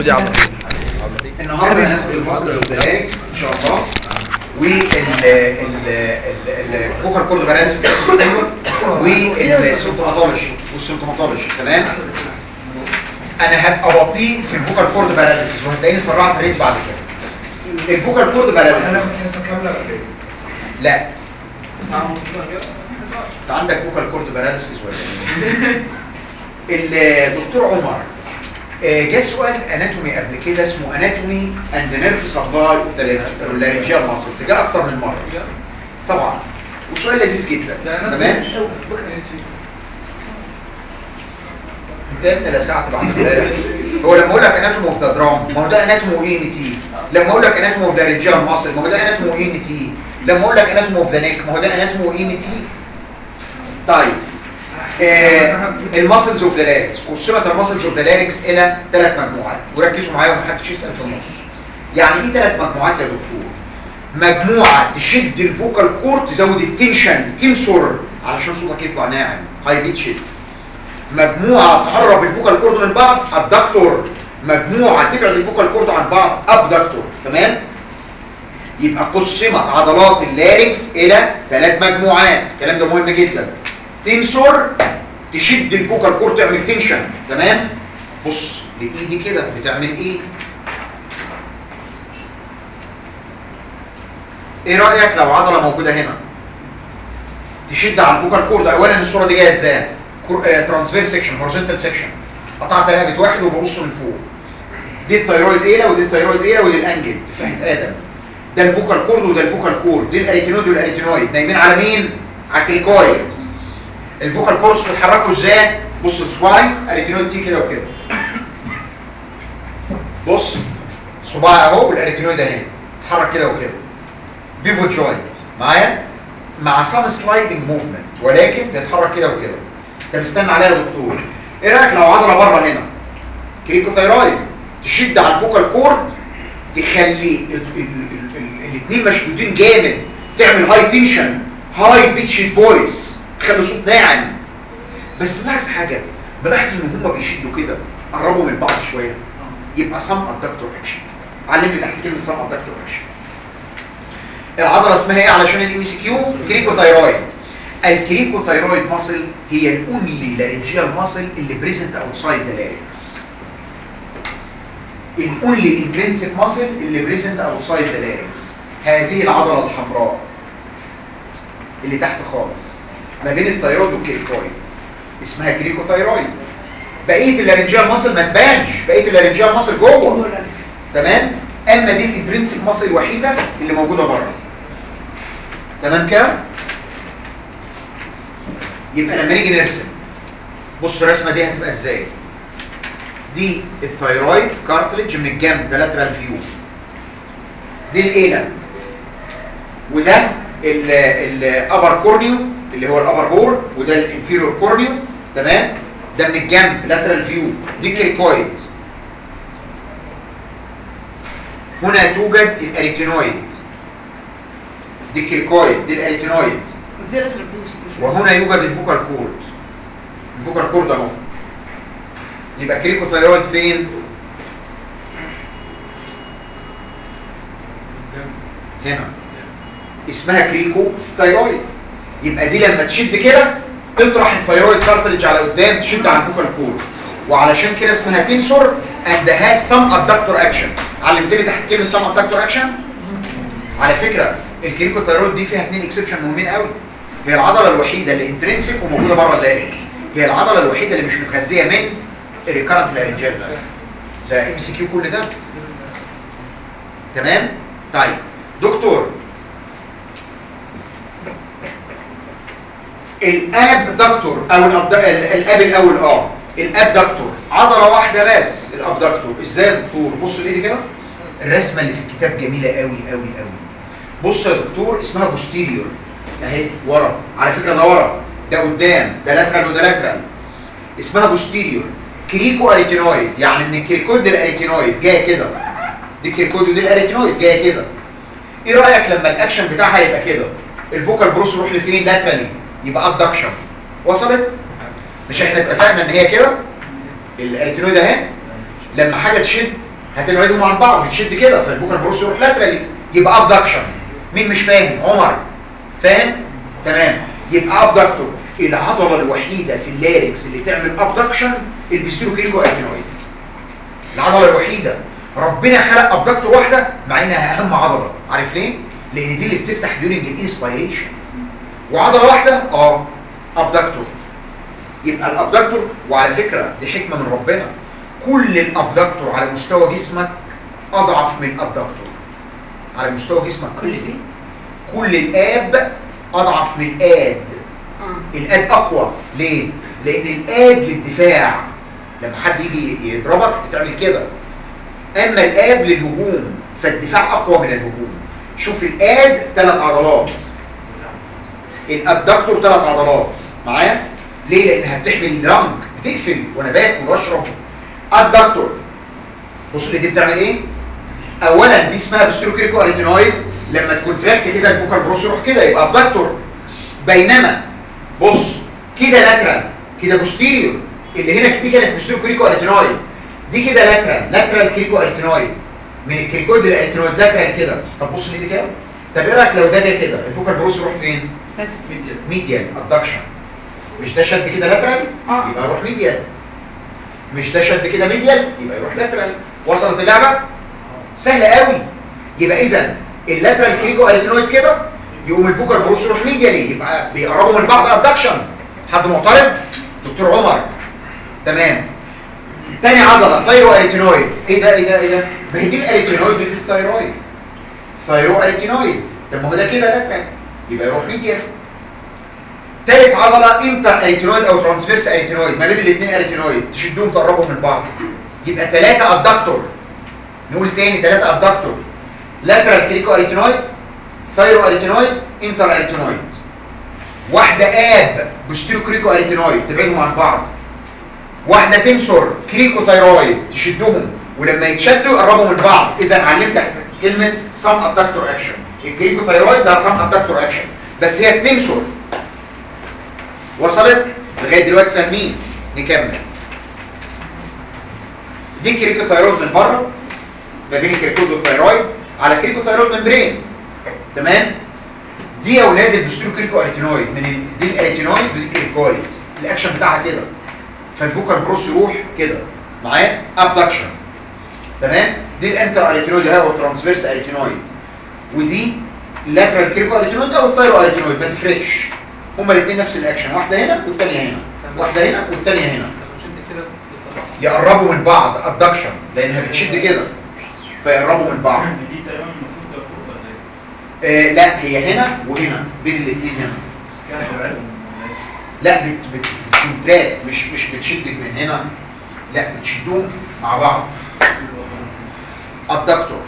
دي عبد النهارده هناخد المصدر والدايركس ان شاء الله والبوكر كورد بالانس والسيمتوماتولوجي والسيمتوماتولوجي تمام انا هبقى بطيء في البوكر كورد بالانس وهتلاقيني سرعت ريت بعد كده البوكر كورد بالانس لا انت عندك بوكر كورد بالانس ولا ايه الدكتور عمر آه، جه سؤال اناتومي قبل كده اسمه اناتومي اند نيرف سبلاي لارنجيال ماسلز جه اكتر من مره طبعا وسؤال لذيذ جدا تمام انت ابن لا ساعه بعد امبارح هو لما اقول لك اناتومي اوف ذا درام ما هو ده اناتومي او ان تي لما اقول لك اناتومي اوف لارنجيال ماسل ما هو ده اناتومي او ان تي لما اقول لك اناتومي اوف ذا نيك ما هو ده اناتومي او ان تي طيب آه الماسلز اوف ذا لاريكس قسمت الماسلز اوف ذا لاريكس الى ثلاث مجموعات وركزوا معايا ومحدش يسال في النص يعني ايه ثلاث مجموعات يا دكتور مجموعه تشد الفوكال كورد تزود التنشن تنسور علشان صوتك يطلع ناعم هاي بيت شد مجموعه تقرب الفوكال كورد من بعض ابدكتور مجموعه تبعد الفوكال كورد عن بعض ابدكتور تمام يبقى قسمت عضلات اللاريكس الى ثلاث مجموعات الكلام ده مهم جدا تنسور تشد البوكال كور تعمل تنشن تمام بص بايدي كده بتعمل ايه ايه رايك لو عضله موجوده هنا تشد على البوكال كور ده اولا الصوره دي جايه ازاي ترانسفير سيكشن هوريزونتال سيكشن قطعت رقبه واحد وببص من فوق دي الثايرويد ايه ودي الثايرويد ايه ودي الانجل فهمت ادم ده البوكال كورد وده البوكال كورد دي الاريتينويد والاريتينويد نايمين على مين على الكريكويد الفوكال كورس بيتحركوا ازاي بص الصباعي اريتينويد تي كده وكده بص صباعي اهو والاريتينويد اهي اتحرك كده وكده بيفوت جوينت معايا مع سام سلايدنج موفمنت ولكن بيتحرك كده وكده طب استنى عليها يا دكتور ايه رايك لو عضله بره هنا كريكوثايرويد تشد على الفوكال كورد تخلي الاثنين مشدودين جامد تعمل هاي تنشن هاي بيتش فويس تخلي صوت ناعم بس بلاحظ حاجة بلاحظ ان هما بيشدوا كده قربوا من بعض شوية يبقى سم ادكتور اكشن علمني تحت كلمة سم ادكتور اكشن العضلة اسمها ايه علشان الام سي كيو كريكوثايرويد الكريكوثايرويد ماسل هي الاونلي لارنجيال ماسل اللي بريزنت اوتسايد ذا لارنكس الاونلي انترنسيك ماسل اللي بريزنت اوتسايد ذا لارنكس هذه العضلة الحمراء اللي تحت خالص ما بين الثيرويد والكريكويد اسمها كريكوثايرويد بقيه اللارنجيال ماسل ما تبانش بقيه اللارنجيال ماسل جوه تمام اما دي الانترنسيك ماسل الوحيده اللي موجوده بره تمام كده يبقى لما نيجي نرسم بص الرسمه دي هتبقى ازاي دي الثيرويد كارتلج من الجنب ده لاترال فيو دي الايلة وده الابر كورنيو اللي هو الابر هور وده الانفيريور كورنيو تمام ده من الجنب لاترال فيو دي كريكويد هنا توجد الاريتينويد دي كريكويد دي الاريتينويد وهنا يوجد البوكال كورد البوكال كورد اهو يبقى كريكوثايرويد فين هنا اسمها كريكو ثايرويد يبقى دي لما تشد كده تطرح الثايرويد كارتلج على قدام تشد على البوكال كورد وعلشان كده اسمها تنسور اند هاز سم ادكتور اكشن علمتني تحت كلمه سم ادكتور اكشن على فكره الكريكو ثايرويد دي فيها اثنين اكسبشن مهمين قوي هي العضله الوحيده اللي انترنسيك وموجوده بره اللارنكس هي العضله الوحيده اللي مش متغذيه من الريكارنت لارنجال ده ام سي كيو كل ده تمام طيب دكتور الاب دكتور او الأبد... الاب الاول اه الاب دكتور عضله واحده بس الاب دكتور ازاي يا دكتور بص الايدي كده الرسمه اللي في الكتاب جميله قوي قوي قوي بص يا دكتور اسمها بوستيريور اهي ورا على فكره ده ورا ده قدام ده لاترال وده لاترال اسمها بوستيريور كريكو اريتينويد يعني من الكريكويد للاريتينويد جايه كده دي كريكويد ودي الاريتينويد جايه كده ايه رايك لما الاكشن بتاعها يبقى كده الفوكال بروس يروح لفين لاترالي يبقى ابدكشن وصلت مش احنا اتفقنا ان هي كده الاريتينويد اهي لما حاجه تشد هتبعدهم عن بعض بتشد كده فالبوكال بروس يروح لاترالي يبقى ابدكشن مين مش فاهم عمر فاهم تمام يبقى ابدكتور العضله الوحيده في اللاركس اللي تعمل ابدكشن البيستيروكيريكو ارتينويد العضله الوحيده ربنا خلق ابدكتور واحده مع انها اهم عضله عارف ليه لان دي اللي بتفتح ديورنج الانسبيريشن وعضله واحده اه ابدكتور يبقى الابدكتور وعلى فكره دي حكمه من ربنا كل الابدكتور على مستوى جسمك اضعف من الابدكتور على مستوى جسمك كل ايه كل الاب اضعف من الاد الاد اقوى ليه لان الاد للدفاع لما حد يجي يضربك بتعمل كده اما الاب للهجوم فالدفاع اقوى من الهجوم شوف الاد ثلاث عضلات الابدكتور ثلاث عضلات معايا ليه لانها بتحمي اللنج بتقفل وانا باكل واشرب الدكتور بص لي دي بتعمل ايه اولا دي اسمها بستروكيريكو اريتينويد لما تكون تراكت كده الفوكال بروس يروح كده يبقى ابدكتور بينما بص كده لاترال كده بوستيريور اللي هنا دي كانت بستروكيريكو اريتينويد دي كده لاترال لاترال كريكو اريتينويد من الكريكويد للاريتينويد لاترال كده طب بص لي دي كده طب ايه رايك لو ده ده كده الفوكال بروس يروح فين ميديال ابدكشن مش ده شد كده لاترال آه. يبقى يروح ميديال مش ده شد كده ميديال يبقى يروح لاترال وصلت اللعبه سهله قوي يبقى اذا اللاترال كريكو اريتينويد كده يقوم الفوكال بروس يروح ميديالي يبقى بيقربوا من بعض ابدكشن حد معترض دكتور عمر تمام تاني عضله ثايرو اريتينويد ايه ده ايه ده ايه ده ما هي دي الاريتينويد دي الثايرويد ثايرو اريتينويد طب ما هو ده كده لاترال يبقى يروح ميديال تالت عضلة انتر اريتينويد او ترانسفيرس اريتينويد ما بين الاثنين اريتينويد تشدهم تقربوا من بعض يبقى ثلاثة ابدكتور نقول تاني ثلاثة ابدكتور لاترال كريكو اريتينويد ثايرو اريتينويد انتر اريتينويد واحدة اب بوستيرو كريكو اريتينويد تبعدهم عن بعض واحدة تنسور كريكو ثايرويد تشدهم ولما يتشدوا يقربوا من بعض اذا علمتك كلمة سم ابدكتور اكشن الكريكو ثايرويد ده سم ابدكتور اكشن بس هي بتنسور وصلت لغايه دلوقتي فاهمين نكمل دي كريكوثايرويد من بره ما بين الكريكويد والثايرويد على كريكوثايرويد ممبرين تمام دي يا اولاد البستروكريكو اريتينويد من ال- دي الاريتينويد ودي الكريكويد الاكشن بتاعها كده فالفوكال بروس يروح كده معايا ابدكشن تمام دي الانتر اريتينويد اللي هو الترانسفيرس اريتينويد ودي اللاترال كريكو اريتينويد او الثايرو اريتينويد ما تفرقش هما الاثنين نفس الاكشن واحده هنا والثانيه هنا واحده هنا والثانيه هنا يقربوا من بعض ادكشن لانها بتشد كده فيقربوا من بعض دي تقريبا المفروض تكون ولا ايه؟ آه لا هي هنا وهنا بين الاثنين هنا بس كان هيبعدهم ولا ايه؟ لا بت بت بتكونتراكت مش مش بتشدك من هنا لا بتشدهم مع بعض الدكتور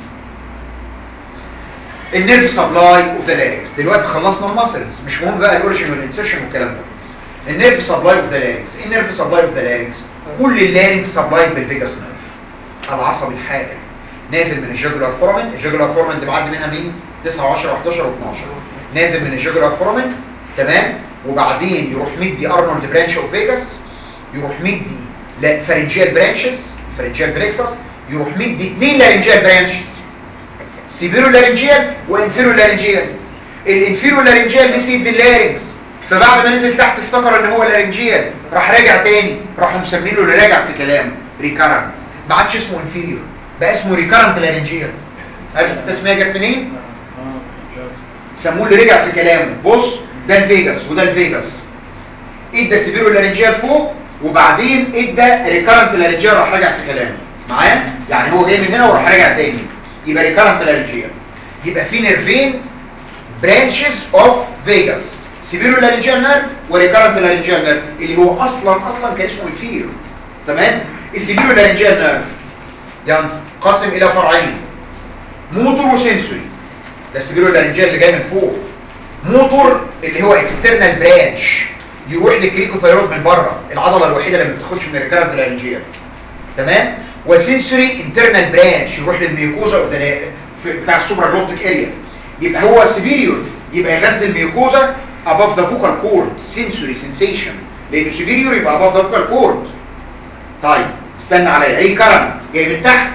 النيرف سبلاي اوف ذا لارينكس دلوقتي خلصنا الماسلز مش مهم بقى الاوريجن والانسيرشن والكلام ده النيرف سبلاي اوف ذا لارينكس ايه النيرف سبلاي اوف ذا لارينكس كل اللارينكس سبلاي بالفيجاس نيرف العصب الحائر نازل من الجوجلار فورمن الجوجلار فورمن دي بعد منها مين 9 10 11 و12 نازل من الجوجلار فورمن تمام وبعدين يروح مدي ارنولد برانش اوف فيجاس يروح مدي لفرنجيال برانشز فرنجيال بريكسس يروح مدي اثنين لارنجيال برانشز سيفيرو لارنجيال وانفيرو لارنجيال الانفيرو لارنجيال نسيت اللارنجز فبعد ما نزل تحت افتكر ان هو لارنجيال راح راجع تاني راحوا مسمينه اللي راجع في كلامه ريكارنت ما عادش اسمه انفيريور بقى اسمه ريكارنت لارنجيال عرفت التسميه جت منين اه مش عارف سموه اللي رجع في كلامه بص ده الفيجاس وده الفيجاس ادى سيفيرو لارنجيال فوق وبعدين ادى ريكارنت لارنجيال راح راجع في كلامه معايا يعني هو جاي من هنا وراح راجع تاني يبقى ريكارنت لارنجيال يبقى في نيرفين برانشز اوف فيجاس سيفيرو لارنجيال نيرف وريكارنت لارنجيال نيرف اللي هو اصلا اصلا كان اسمه انفيريور تمام السيفيرو لارنجيال نيرف ينقسم الى فرعين موتور وسنسوري ده السيفيرو لارنجيال اللي جاي من فوق موتور اللي هو اكسترنال برانش يروح للكريكوثايرويد من بره العضله الوحيده اللي ما بتاخدش من الريكارنت لارنجيال تمام وسنسوري انترنال برانش يروح للميوكوزا of the- في- بتاع السوبرا جلوتيك اريا يبقى هو سيفيريور يبقى يغذي الميوكوزا above the vocal cord sensory sensation لانه سيفيريور يبقى above the vocal cord طيب استنى عليا ريكارنت جاي من تحت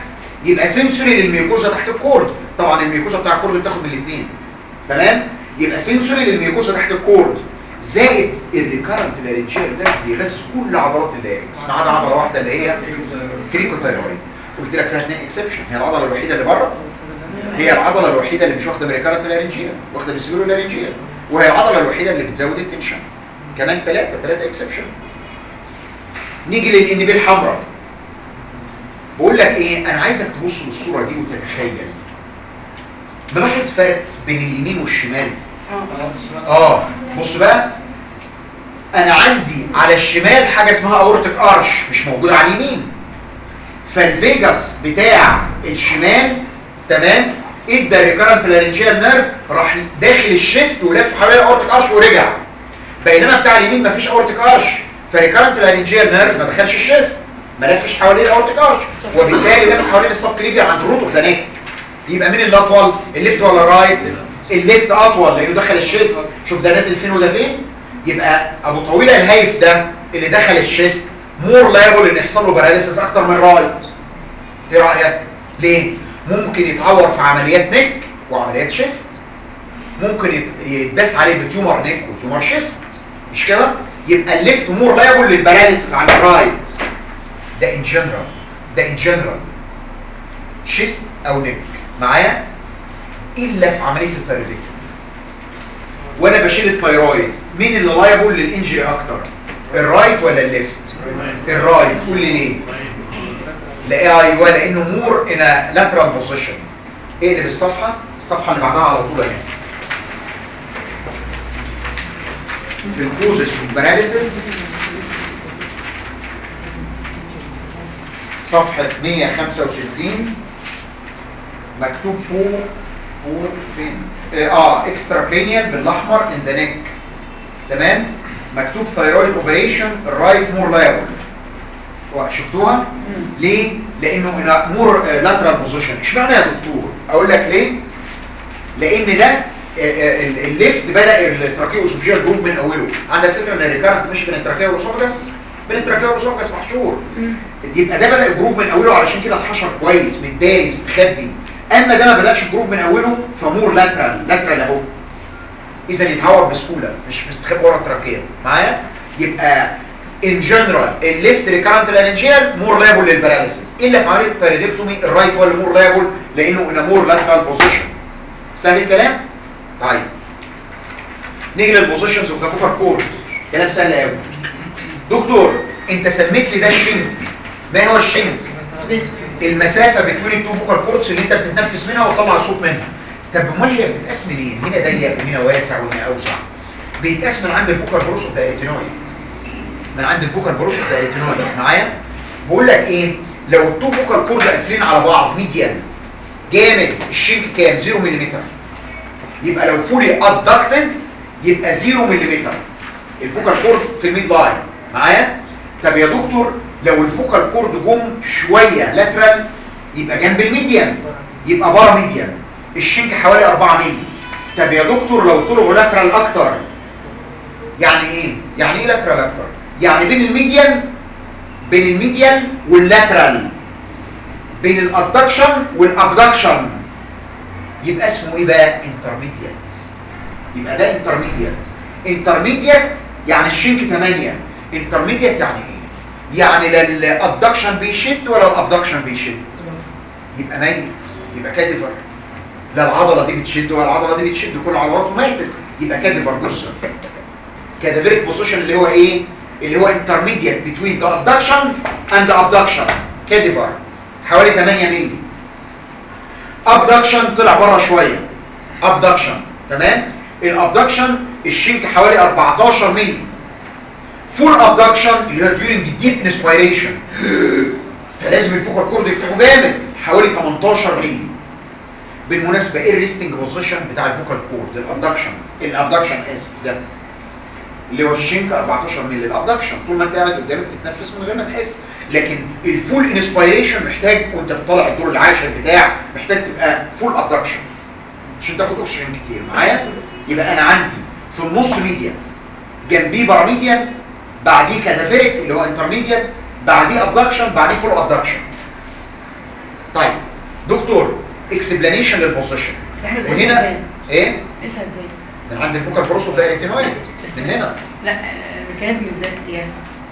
يبقى سنسوري للميوكوزا تحت الكورد طبعا الميوكوزا بتاع الكورد بتاخد من الاثنين تمام يبقى سنسوري للميوكوزا تحت الكورد زائد الريكارنت لارنجيال ده بيغذي كل عضلات اللارنكس ما عدا عضله واحده اللي هي كريكوثايرويد قلت لك فيها اثنين اكسبشن هي العضله الوحيده اللي بره هي العضله الوحيده اللي مش واخده بريكارنت لارنجيال واخده بسيرو لارنجيال وهي العضله الوحيده اللي بتزود التنشن كمان ثلاثه ثلاثه اكسبشن نيجي للان بي الحمراء بقول لك ايه انا عايزك تبص للصوره دي وتتخيل ملاحظ فرق بين اليمين والشمال اه بص بقى انا عندي على الشمال حاجه اسمها اورتيك ارش مش موجوده على اليمين فالفيجاس بتاع الشمال تمام ادى ريكارنت لارنجيال نيرف راح داخل الشيست ولف حوالين الاورتيك ارش ورجع بينما بتاع اليمين مفيش اورتيك ارش فريكارنت لارنجيال نيرف ما دخلش الشيست ما لفش حوالين الاورتيك ارش وبالتالي لف حوالين السب كليفير عند الروت اوف ذا نيك يبقى مين اللي اطول الليفت ولا الرايت الليفت اطول لانه دخل الشيست شوف ده نازل فين وده فين يبقى ابو طويل الهيف ده اللي دخل الشيست مور لايبل ان يحصل له باراليسيس اكتر من رايت ايه رايك ليه ممكن يتعور في عمليات نيك وعمليات شيست ممكن يت- يتداس عليه بتيومر نيك وتيومر شيست مش كده يبقى الليفت مور لايبل للباراليسيس عن الرايت ده ان جنرال ده ان جنرال شيست او نيك معايا الا في عمليه الثيرويد وانا بشيل الثيرويد مين اللي لايبل للانجري اكتر الرايت ولا الليفت الرايت قول لي ليه لا ايوه لانه مور ان لاترال بوزيشن اقلب الصفحه الصفحه اللي بعدها على طول اهي في الكوزس والباراليسيس صفحة 165 مكتوب فوق فوق فين اه اكسترا كرينيال بالاحمر ان ذا نيك تمام مكتوب ثايرويد اوبريشن الرايت مور لايبل شفتوها ليه لانه مور لاترال بوزيشن اشمعنى يا دكتور اقول لك ليه لان ده آه، آه، ال- الليفت بدا التراكيه والسوفيال جروب من اوله عندك فكره ان الريكارنت مش بين التراكيه والاسوفجس بين التراكيه والاسوفجس محشور يبقى ده بدا الجروب من اوله علشان كده اتحشر كويس متداري مستخبي اما ده ما بداش الجروب من اوله فمور لاترال لاترال اهو اذا يتهور بسهوله مش مستخبي ورا التراكيه معايا يبقى ان جنرال الليفت ريكارنت لانجيال مور لابل للباراليسيس الا في عمليه الباراديكتومي الرايت هو اللي مور لابل لانه ان مور لاترال بوزيشن سهل الكلام طيب نيجي للبوزيشنز اوف ذا فوكال كورد كلام سهل قوي دكتور انت سميت لي ده الشنك ما هو الشنك المسافه بين التو فوكال كوردز اللي انت بتتنفس منها وتطلع صوت منها طب امال هي بتتقاس منين هنا ضيق وهنا واسع وهنا اوسع بيتقاس من عند الفوكال بروس اوف ذا ريتينويد من عند الفوكال بروس اوف ذا ريتينويد معايا بقول لك ايه لو التو فوكال كورد قافلين على بعض ميديان جامد الشنك كام 0 ملم يبقى لو فولي ادكتد يبقى 0 ملم الفوكال كورد في الميد لاين معايا طب يا دكتور لو الفوكال كورد جم شويه لاترال يبقى جنب الميديان يبقى بارا ميديان الشنك حوالي 4 مللي طب يا دكتور لو طلعوا لاترال اكتر يعني ايه يعني ايه لاترال اكتر يعني بين الميديان بين الميديان واللاترال بين الادكشن والابدكشن يبقى اسمه ايه بقى انترميديات يبقى ده انترميديات انترميديات يعني الشنك 8 انترميديات يعني ايه يعني لا الابدكشن بيشد ولا الابدكشن بيشد يبقى ميت يبقى كادفر لا العضله دي بتشد ولا العضله دي بتشد كل عضلاته ميتة يبقى كادفر جسر كادفريك بوزيشن اللي هو ايه اللي هو انترميديات بتوين ذا ابدكشن اند ابدكشن كادفر حوالي 8 مللي ابدكشن طلع بره شويه ابدكشن تمام الابدكشن الشنك حوالي 14 مللي فول ابدكشن اللي هو during الديب انسبيريشن فلازم الفوكال كورد يفتحوا جامد حوالي 18 مللي بالمناسبه ايه الريستنج بوزيشن بتاع الفوكال كورد الابدكشن الابدكشن اسف ده اللي هو الشنك 14 مللي الابدكشن طول ما انت قاعد قدامك تتنفس من غير ما تحس لكن الفول انسبيريشن محتاج وانت بتطلع الدور العاشر بتاع محتاج تبقى فول ابدكشن عشان تاخد اكسجين كتير معايا يبقى انا عندي في النص ميديا جنبيه باراميديان بعديه كادافيريك اللي هو انترميديان بعديه ابدكشن بعديه فول ابدكشن طيب دكتور اكسبلانيشن للبوزيشن احنا بنقيسها وهنا ازاي؟ ايه نقيسها ازاي؟ من عند الفوكال بروس اوف دايركتينويد من هنا لا آه، ميكانيزم ازاي القياس؟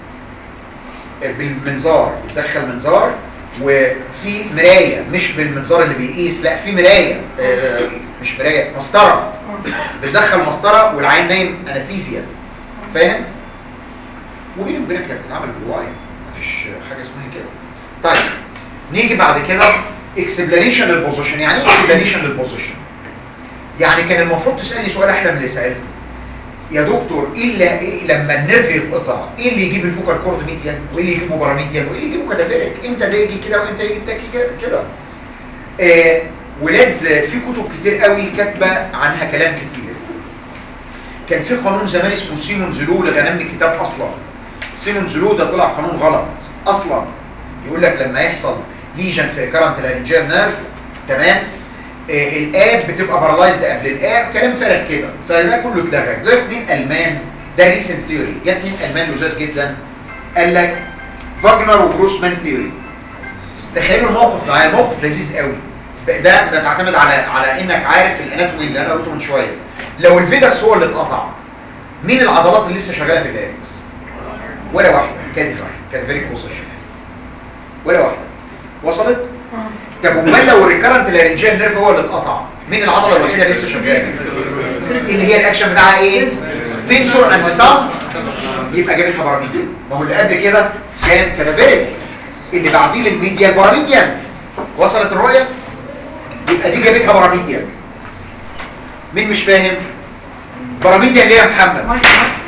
بالمنظار بتدخل منظار وفي مرايه مش بالمنظار اللي بيقيس لا في مرايه آه، مش مرايه مسطره بتدخل مسطره والعين نايم انستيزيا فاهم وبين وبينك هي بتتعمل بالواي مفيش حاجه اسمها كده طيب نيجي بعد كده اكسبلانيشن للبوزيشن يعني ايه اكسبلانيشن للبوزيشن يعني كان المفروض تسالني سؤال احلى من اللي سالته يا دكتور ايه اللي ايه لما النيرف يتقطع ايه اللي يجيب الفوكال كورد ميديان وايه اللي يجيبه باراميديان وايه اللي يجيبه كادافيريك امتى ده يجي كده وامتى يجي التاكي كده كده آه ولاد في كتب كتير قوي كاتبه عنها كلام كتير كان في قانون زمان اسمه سيمون زلو لغنم الكتاب اصلا سيمون زلو ده طلع قانون غلط اصلا يقول لك لما يحصل ليجن في كارنت الانجيال نيرف تمام آه الاب بتبقى بارالايزد قبل الاب كلام فارغ كده فده كله اتلغى ده اثنين المان ده ريسنت ثيوري جت اثنين المان لزاز جدا قال لك فاجنر وجروسمان ثيوري تخيلوا الموقف معايا موقف لذيذ قوي ده ده بتعتمد على على انك عارف الاناتومي اللي انا قلته من شويه لو الفيجاس هو اللي اتقطع مين العضلات اللي لسه شغاله في الاريكس ولا واحده كانت واحده كانت فيري بوزيشن ولا واحده وصلت طب امال لو الريكارنت لارنجيال نيرف هو اللي اتقطع مين العضله الوحيده اللي لسه شغاله اللي هي الاكشن بتاعها ايه تنسور انفصام يبقى جابتها باراميديان ما هو اللي قبل كده كان كادافيريك اللي بعديه الميديا باراميديان وصلت الرؤيه يبقى دي جابتها باراميديان مين مش فاهم باراميديان ليه يا محمد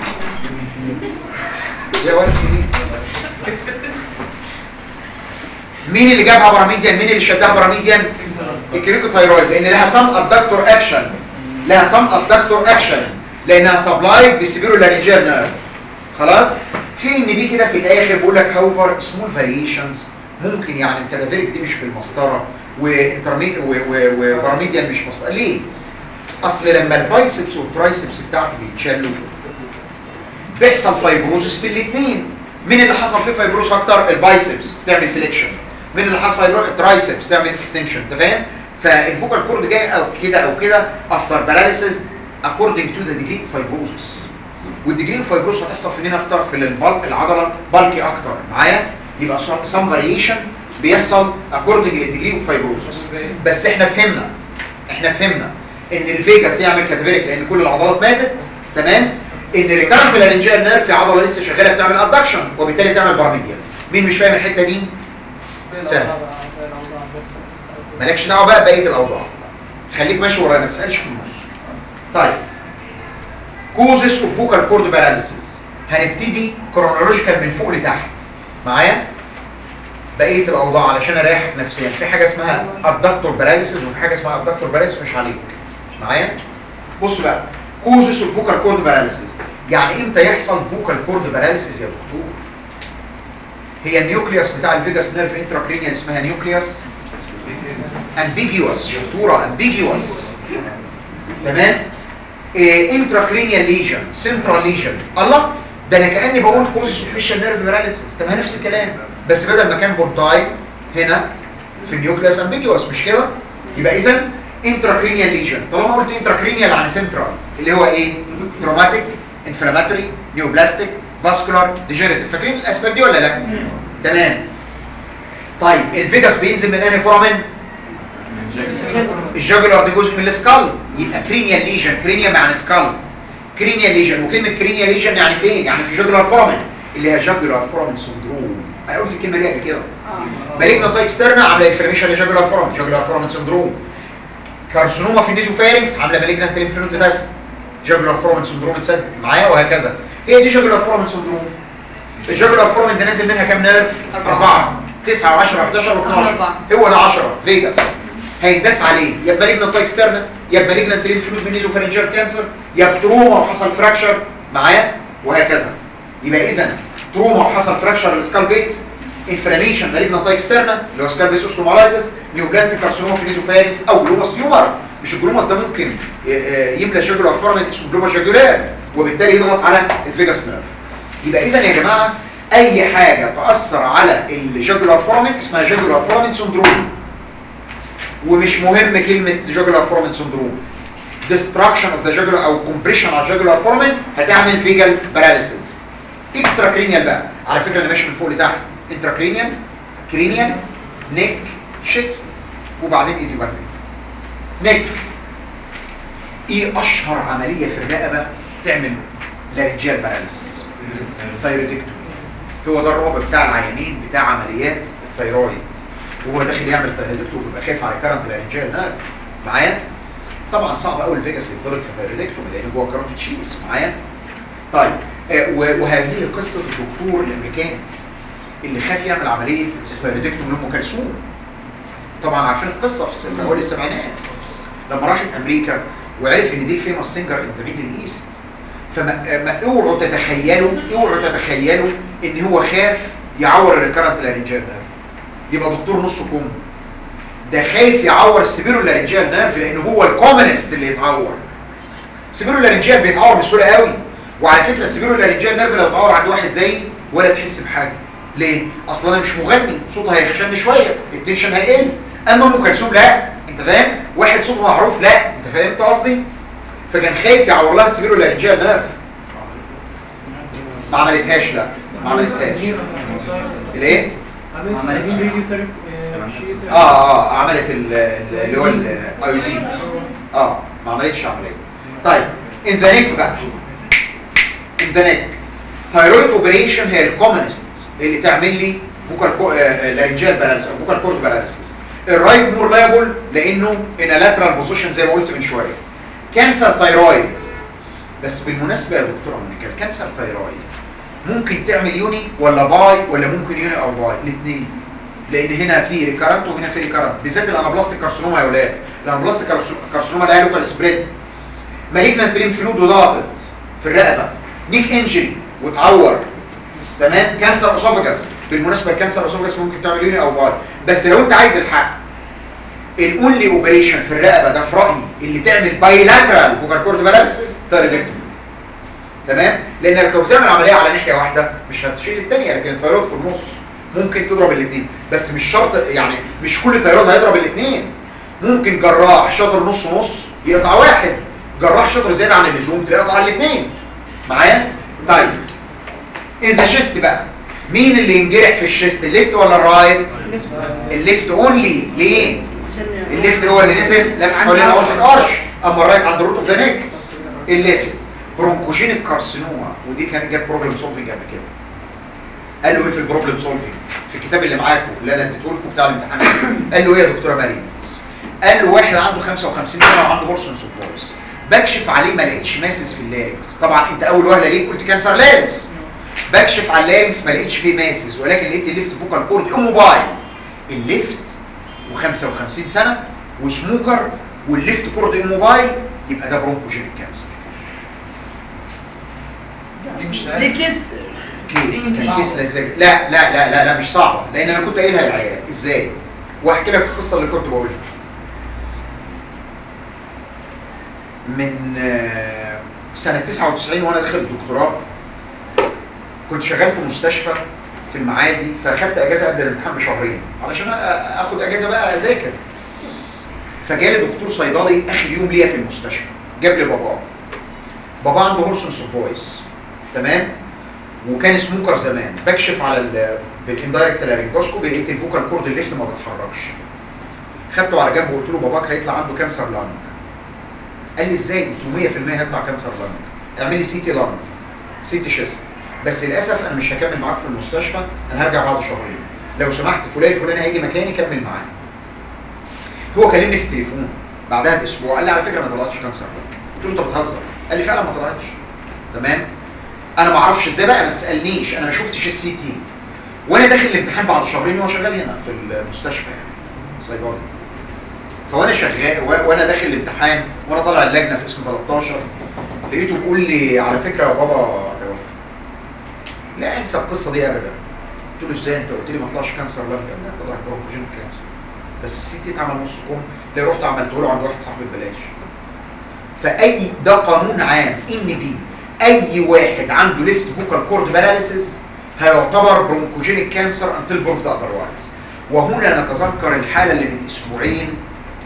يا ولد مين اللي جابها باراميديان مين اللي شدها باراميديان الكريكو ثايرويد لان لها سم ابدكتور اكشن لها سم ابدكتور اكشن لانها سبلاي بسبيرو لارنجيال نيرف خلاص في ان بي كده في الاخر بيقول لك هاوفر سمول فاريشنز ممكن يعني الكادافيريك دي مش بالمسطره وانترميد وباراميديان مش مسطره ليه اصل لما البايسبس والترايسبس بتاعتي بيتشالوا بيحصل فايبروزس في الاثنين مين اللي حصل فيه فايبروز اكتر البايسبس تعمل فليكشن مين اللي حصل فايبروز الترايسبس تعمل اكستنشن انت فاهم فالفوكال كورد جاي او كده او كده افتر باراليسيس according to the degree of fibrosis والديجري اوف فايبروز هتحصل في مين اكتر في البلك العضله بالكي اكتر معايا يبقى some variation بيحصل according للديجري اوف فايبروزس بس احنا فهمنا احنا فهمنا ان الفيجاس يعمل كاتافيريك لان كل العضلات ماتت تمام ان ريكارنت لارنجيال نيرف في عضله لسه شغاله بتعمل ادكشن وبالتالي تعمل باراميديال مين مش فاهم الحته دي سهل مالكش دعوه بقى بقيه الاوضاع خليك ماشي ورايا ما تسالش في النص طيب كوزس اوف فوكال كورد باراليسيس هنبتدي كرونولوجيكال من فوق لتحت معايا بقيه الاوضاع علشان اريحك نفسيا في حاجه اسمها ابدكتور باراليسيس وفي حاجه اسمها ابدكتور باراليسيس مش عليك معايا بص بقى كوزس اوف فوكال كورد باراليسيس يعني امتى يحصل فوكال كورد باراليسيس يا دكتور هي النيوكليوس بتاع الفيجاس نيرف انتراكرينيال اسمها نيوكليوس امبيجيوس شطوره امبيجيوس تمام انتراكرينيال ليجن سنترال ليجن الله ده انا كاني بقول كوز سوبريشن نيرف باراليسيس طب ما نفس الكلام بس بدل ما كان بورتاي هنا في النيوكليوس امبيجيوس مش كده يبقى اذا انتراكرينيال ليجن طالما قلت انتراكرينيال عن سنترال اللي هو ايه تروماتيك انفلاماتوري نيوبلاستيك فاسكولار ديجنريتيف فاكرين الاسباب دي ولا لا تمام طيب الفيجاس بينزل من انهي فورامين الجاجولار دي جزء من السكال يبقى كرينيال ليجن كرينيا معنى سكال كرينيال ليجن وكلمه كرينيال ليجن يعني فين يعني في جاجولار فورامين اللي هي جاجولار فورامين سندروم انا قلت الكلمه دي قبل كده مالجنا تاي اكسترنا عامله انفلاميشن لجاجولار فورامين جاجولار فورامين سندروم كارسينوما في النيزوفارينكس عامله مالجنا ليمفنود بس جاجولار فورامين سندروم اتسد معايا وهكذا هي دي جاجولار فورامين سندروم الجاجولار فورامين ده نازل منها كام نيرف أربعة تسعة و10 و11 و12 هو ده 10 فيجاس هينداس عليه يا بمالجنا تاي اكسترنا يا بمالجنا ليمفنود من نيزوفارينجال كانسر يا بتروما وحصل فراكشر معايا وهكذا يبقى اذا تروما وحصل فراكشر للسكال بيس انفلاميشن مالجنا تاي اكسترنا اللي هو سكال بيس اوستومالايتس نيوبلاستيك كارسينوما في النيزوفارينكس او جلوماس تيومر مش الجلوماس ده ممكن يملى جاجولار فورامين اسمه جلوما جاجولار وبالتالي يضغط على الفيجاس نيرف يبقى اذا يا جماعه اي حاجه تاثر على الجاجولار فورامين اسمها جاجولار فورامين سندروم ومش مهم كلمه جوجلر فورمن سندروم destruction of the jugular او compression على jugular foramen هتعمل فيجل باراليسيس اكسترا كرينيال بقى على فكره انا ماشي من فوق لتحت انترا كرينيال كرينيال نيك شيست وبعدين ايديوباتيك نيك ايه اشهر عمليه في الرقبه تعمل لارنجيال باراليسيس ثايرويدكتومي هو ده الرعب بتاع العيانين بتاع عمليات الثيرويد وهو داخل يعمل ثايرويدكتومي بيبقى خايف على الكرنت لارنجيال نيرف معايا طبعا صعب قوي الفيجاس يتضرب في ثايرويدكتومي لان جوه كاروتيد تشيز معايا طيب آه و- وهذه قصه الدكتور الامريكاني اللي خاف يعمل عمليه ثايرويدكتومي لام كلثوم طبعا عارفين القصه في السنة اول السبعينات لما راحت امريكا وعرف ان دي فيمس سينجر ان ذا ميدل ايست فما ما اوعوا تتخيلوا اوعوا تتخيلوا ان هو خاف يعور الريكارنت لارنجيال نيرف يبقى دكتور نص كم ده خايف يعور السبيرو لارنجيال نيرف لان هو الكومنست اللي يتعور السبيرو لارنجيال بيتعور بسهوله قوي وعلى فكره السبيرو لارنجيال نيرف لو اتعور عند واحد زيي ولا تحس بحاجه ليه اصلا انا مش مغني صوته هيخشن شويه التنشن هيقل اما ام كلثوم لا انت فاهم واحد صوته معروف لا انت فهمت قصدي فكان خايف يعور لها السبيرو لارنجيال نيرف ما عملتهاش لا ما عملتهاش الايه اه اه عملت ال- ال- اللي هو الايودين اه ما عملتش عمليه طيب ان ذا نيك بقى ان ذا نيك ثايرويد اوبريشن هي الكومنست اللي تعمل لي بوكال لارنجيال بالانس او بوكال كورد بالانسز الرايت مور لابل لانه ان لاترال بوزيشن زي ما قلت من شويه كانسر ثايرويد بس بالمناسبه يا دكتوره منى كانسر ثايرويد ممكن تعمل يوني ولا باي ولا ممكن يوني او باي الاثنين لان هنا في ريكارنت وهنا في ريكارنت بالذات الانابلاستيك كارسينوما يا اولاد الانابلاستيك كارسينوما اللي هي لوكال سبريد مالجنت برين فلود وضغط في الرقبه نيك انجري وتعور تمام كانسر اسوفاجس بالمناسبه الكانسر اسوفاجس ممكن تعمل يوني او باي بس لو انت عايز الحق الاونلي اوبريشن في الرقبه ده في رايي اللي تعمل بايلاترال بوكال كورد بالانسز ثيرابيكتومي تمام لانك لو بتعمل عمليه على ناحيه واحده مش هتشيل الثانيه لكن الثيرويد في النص ممكن تضرب الاثنين بس مش شرط يعني مش كل ثيرويد هيضرب الاثنين ممكن جراح شاطر نص نص يقطع واحد جراح شاطر زياده عن اللزوم تلاقيه يقطع الاثنين معايا طيب انت شيست بقى مين اللي ينجرح في الشيست الليفت ولا الرايت الليفت اونلي ليه الليفت هو اللي نزل لف حوالين اورتيك ارش اما الرايت عند روت اوف ذا نيك الليفت برونكوجينيك كارسينوما ودي كانت جت بروبلم سولفنج قبل كده قال له ايه في البروبلم سولفنج في الكتاب اللي معاكم اللي انا اديته لكم بتاع الامتحان قال له ايه يا دكتوره مريم قال له واحد عنده 55 سنه وعنده هورسون سوبورس بكشف عليه ما لقيتش ماسس في اللارنكس طبعا انت اول وهله ليه قلت كانسر لارنكس بكشف على اللارنكس ما لقيتش فيه ماسس ولكن لقيت الليفت فوكال كورد موبايل الليفت و55 سنه وسموكر والليفت كورد موبايل يبقى ده برونكوجينيك كانسر دي مش دي كيس كيس كان كيس لزج لا لا لا لا لا مش صعبه لان انا كنت قايلها للعيال ازاي واحكي لك القصه اللي كنت بقولها من آه، سنه 99 وانا داخل الدكتوراه كنت شغال في مستشفى في المعادي فاخدت اجازه قبل الامتحان بشهرين علشان أ- اخد اجازه بقى اذاكر فجالي دكتور صيدلي اخر يوم ليا في المستشفى جاب لي باباه بابا عنده هورسون سوبويس تمام وكان سموكر زمان بكشف على ال بالاندايركت لارينجوسكوبي لقيت الفوكال كورد الليفت ما بتحركش خدته على جنب وقلت له باباك هيطلع عنده كانسر لانج قال لي ازاي قلت له 100% هيطلع كانسر لانج اعمل لي سي تي لانج سي تي شيست بس للاسف انا مش هكمل معاك في المستشفى انا هرجع بعد شهرين لو سمحت فلان الفلاني هيجي مكاني كمل معايا هو كلمني في التليفون بعدها باسبوع قال لي على فكره ما طلعتش كانسر لانج قلت له انت بتهزر قال لي فعلا ما طلعتش تمام انا ما اعرفش ازاي بقى ما تسالنيش انا ما شفتش السي تي وانا داخل الامتحان بعد شهرين وهو شغال هنا في المستشفى يعني صيدلي فوانا شغال و- وانا داخل الامتحان وانا طالع اللجنه في اسم 13 لقيته بيقول لي على فكره يا بابا توفى لا انسى القصه دي ابدا قلت له ازاي انت قلت لي ما طلعش كانسر لا قال لا طلع بروكوجين كانسر بس السي تي اتعمل نص كم لا رحت عملته له عند واحد صاحبي ببلاش فاي ده قانون عام ان بي اي واحد عنده ليفت فوكال كورد باراليسيس هيعتبر برونكوجينيك كانسر انتل بروفد اذروايز وهنا نتذكر الحاله اللي من اسبوعين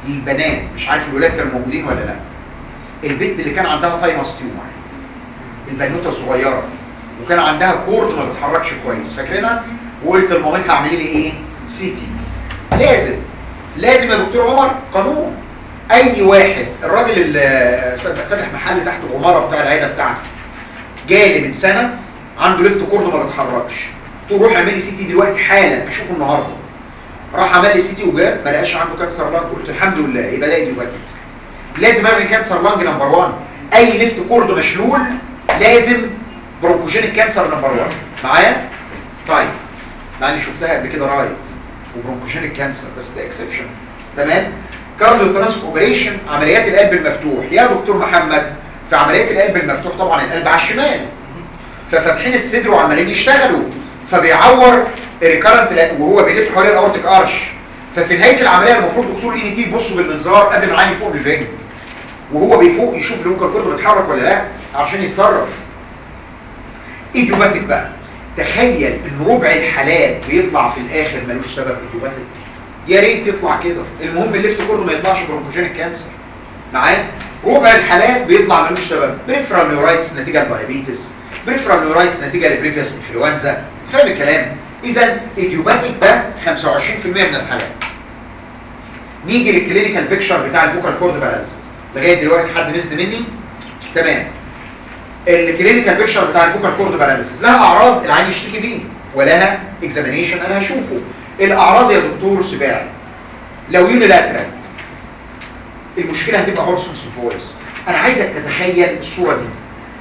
للبنات مش عارف الولاد كانوا موجودين ولا لا البنت اللي كان عندها ثايموس تيومر البنوته الصغيره وكان عندها كورد ما بتتحركش كويس فاكرينها وقلت لمامتها اعملي لي ايه سي تي لازم لازم يا دكتور عمر قانون اي واحد الراجل اللي فاتح محل تحت العماره بتاع العياده بتاعتي جالي من سنه عنده ليفت كورد ما بيتحركش قلت له روح اعمل لي سي تي دلوقتي حالا اشوفه النهارده راح عمل لي سي تي وجاب ما لقاش عنده كانسر لانج قلت الحمد لله يبقى ده دلوقتي لازم اعمل كانسر لانج نمبر 1 اي ليفت كورد مشلول لازم برونكوجينيك كانسر نمبر 1 معايا طيب مع اني شفتها قبل كده رايت وبرونكوجينيك كانسر بس ده اكسبشن تمام كارديو ثراسك اوبريشن عمليات القلب المفتوح يا دكتور محمد في عمليات القلب المفتوح طبعا القلب على الشمال ففاتحين الصدر وعمالين يشتغلوا فبيعور ريكارنت وهو بيلف حوالين الاورتيك ارش ففي نهايه العمليه المفروض دكتور اي تي يبص بالمنظار قبل ما العين يفوق بالفيجن وهو بيفوق يشوف الوكر كله بيتحرك ولا لا عشان يتصرف ايديوباتيك بقى تخيل ان ربع الحالات بيطلع في الاخر ملوش سبب ايديوباتيك يا ريت يطلع كده المهم الليفت كله ما يطلعش برونكوجينيك كانسر معايا ربع الحالات بيطلع ملوش سبب بريفرال نيورايتس نتيجه لدايابيتس بريفرال نيورايتس نتيجه لبريفيوس انفلونزا فاهم الكلام اذا ايديوباتيك ده 25% من الحالات نيجي للكلينيكال بيكشر بتاع الفوكال كورد بالانسز لغايه دلوقتي حد نزل مني تمام الكلينيكال بيكشر بتاع الفوكال كورد بالانسز لها اعراض العين يشتكي بيه ولها اكزامينيشن انا هشوفه الاعراض يا دكتور سباعي لو يونيلاترال المشكله هتبقى هورسونس فويس انا عايزك تتخيل الصوره دي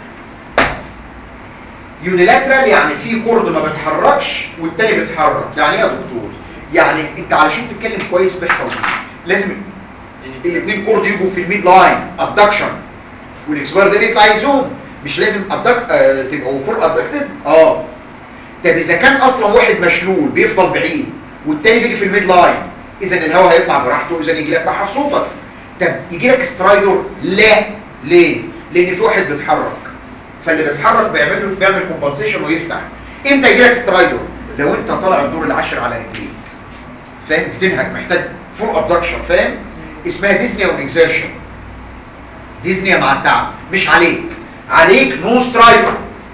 يونيلاترال يعني في كورد ما بيتحركش والتاني بيتحرك يعني ايه يا دكتور يعني انت علشان تتكلم كويس بيحصل ايه لازم الاثنين كورد يجوا في الميد لاين ابدكشن والاكسبير ده يطلع يزوم مش لازم ابدك آه تبقوا فول ابدكتد اه طب اذا كان اصلا واحد مشلول بيفضل بعيد والتاني بيجي في الميد لاين اذا الهواء هيطلع براحته اذا يجي لك بحر صوتك طب يجي لك سترايدر لا ليه لان في واحد بيتحرك فاللي بيتحرك بيعمل له بيعمل كومبنسيشن ويفتح امتى يجي لك سترايدر لو انت طالع الدور العاشر على رجليك فاهم بتنهج محتاج فول ابدكشن فاهم اسمها ديزنيا والاكزيرشن ديزنيا مع التعب مش عليك عليك نو سترايدر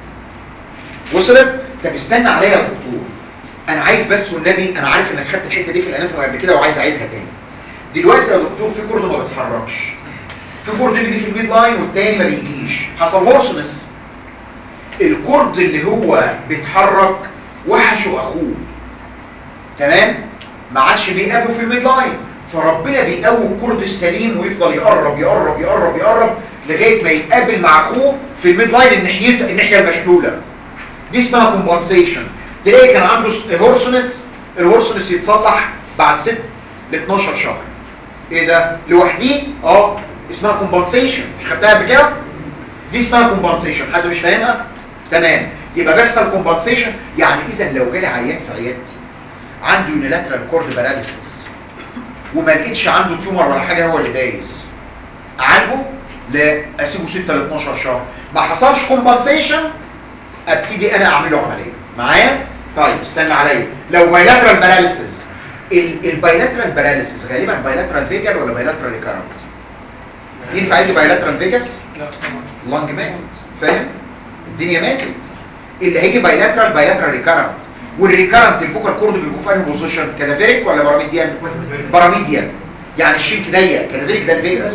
وصلت طب استنى عليا يا دكتور انا عايز بس والنبي انا عارف انك خدت الحته دي في الاناتومي قبل كده وعايز اعيدها تاني دلوقتي يا دكتور في كورد ما بيتحركش في كورد بيجي في الميد لاين والتاني ما بيجيش حصل هورسنس الكورد اللي هو بيتحرك وحشه اخوه تمام ما عادش بيقابله في الميد لاين فربنا بيقوي الكورد السليم ويفضل يقرب يقرب يقرب يقرب لغايه ما يتقابل مع اخوه في الميد لاين الناحيه الناحيه المشلوله دي اسمها كومبنسيشن تلاقي كان عنده هورسونس الهورسونس يتصلح بعد 6 ل 12 شهر ايه ده لوحديه اه اسمها كومبنسيشن مش خدتها قبل كده دي اسمها كومبنسيشن حد مش فاهمها تمام يبقى بيحصل كومبنسيشن يعني اذا لو جالي عيان في عيادتي عنده يونيلاترال كورد باراليسيس وما لقيتش عنده تيومر ولا حاجه هو اللي دايس اعالجه لا اسيبه 6 ل 12 شهر ما حصلش كومبنسيشن ابتدي انا اعمله عمليه معايا طيب استنى عليا لو بايلاترال باراليسيس البايلاترال باراليسيس غالبا بايلاترال فيجر ولا بايلاترال ريكارنت ينفع يجي بايلاترال فيجاس لا طبعا اللنج ماتت فاهم الدنيا ماتت اللي هيجي بايلاترال بايلاترال ريكارنت والريكارنت الفوكال كورد بيبقوا في انهي بوزيشن كادافيريك ولا باراميديان باراميديان يعني الشنك ضيق كادافيريك ده الفيجاس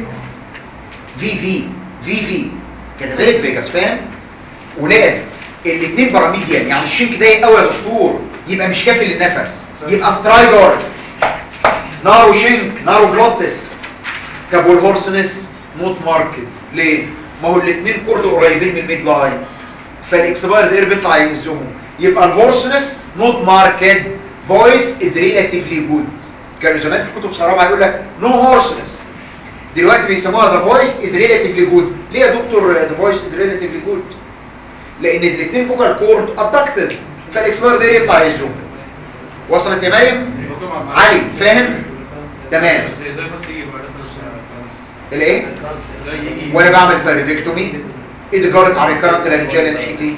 في في في في كادافيريك فيجاس فاهم ولاد الاثنين باراميديان يعني الشنك ضيق قوي يا دكتور يبقى مش كافي للنفس يبقى سترايدر نارو شنك نارو جلوتس طب والهورسنس نوت ماركت ليه ما هو الاثنين كورد قريبين من الميد لاين فالاكسباير اير بيطلع يهزهم يبقى الهورسنس نوت ماركت فويس از ريلاتيفلي جود كانوا زمان في كتب سرابه يقول لك نو هورسنس دلوقتي بيسموها ذا فويس از ريلاتيفلي جود ليه يا دكتور ذا فويس از ريلاتيفلي جود لان الاثنين فوكال كورد ابدكتد فالاكسباير اير يطلع يهزهم وصلت يا مريم علي فاهم تمام زي زي بس يجي بعد الايه زي يجي وانا بعمل فاليدكتومي ايدي جارت على الكارنت للرجال الناحيتين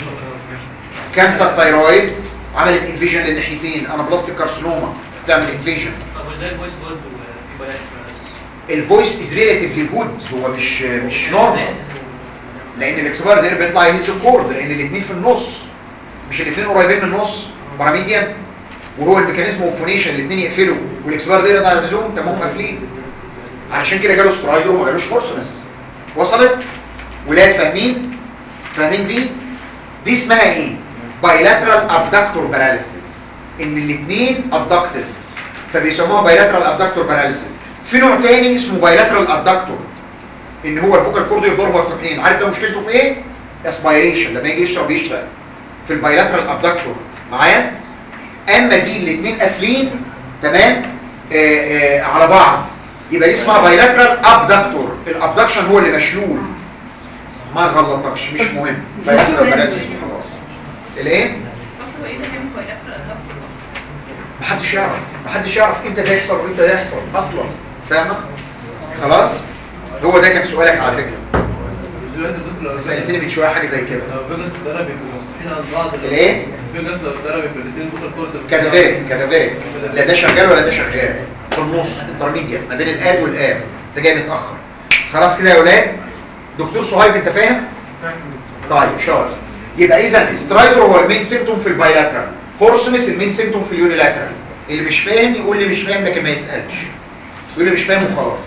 كانسر ثايرويد عملت انفيجن للناحيتين انا بلاستيك كارسينوما تعمل انفيجن طب وازاي الفويس برضه الفويس از ريلاتيفلي جود هو مش مش نورمال لان الاكسباير ده بيطلع يهز الكورد لان الاثنين في النص مش الاثنين قريبين من النص باراميديان وهو الميكانيزم اوبونيشن الاثنين يقفلوا والاكسباير ده يقطع يهزهم تمام قافلين علشان كده جاله سترايدر وما جالوش فورسنس وصلت ولاد فاهمين فاهمين دي دي اسمها ايه بايلاترال ابدكتور باراليسيس ان الاثنين ابدكتد فبيسموها بايلاترال ابدكتور باراليسيس في نوع تاني اسمه بايلاترال ابدكتور ان هو الفوكال كورد يضرب مفتوحين عارف ده مشكلته في ايه اسبيريشن لما يجي يشرب يشرب في البايلاترال ابدكتور معايا اما دي الاثنين قافلين تمام آه آه على بعض يبقى دي اسمها بايلاترال ابدكتور الابدكشن هو اللي مشلول ما غلطكش مش مهم بايلاترال باراليسيس وخلاص الايه محدش يعرف محدش يعرف امتى ده يحصل وامتى ده يحصل اصلا فاهمك خلاص هو ده كان سؤالك على فكره دلوقتي الدكتور لو سالتني من شويه حاجه زي كده لو فيجاس اتضرب يبقوا مفتوحين عن بعض الايه؟ فيجاس لو اتضرب يبقى الاثنين بوكال كورد كذبات كذبات لا ده شغال ولا ده شغال في النص انترميديا ما بين الاد والاب ده جاي متاخر خلاص كده يا ولاد دكتور صهيب انت فاهم طيب شاطر يبقى اذا سترايدر هو المين سيمتوم في البايلاترال فورسمس المين سيمتوم في اليونيلاترال اللي مش فاهم يقول لي مش فاهم لكن ما يسالش يقول لي مش فاهم وخلاص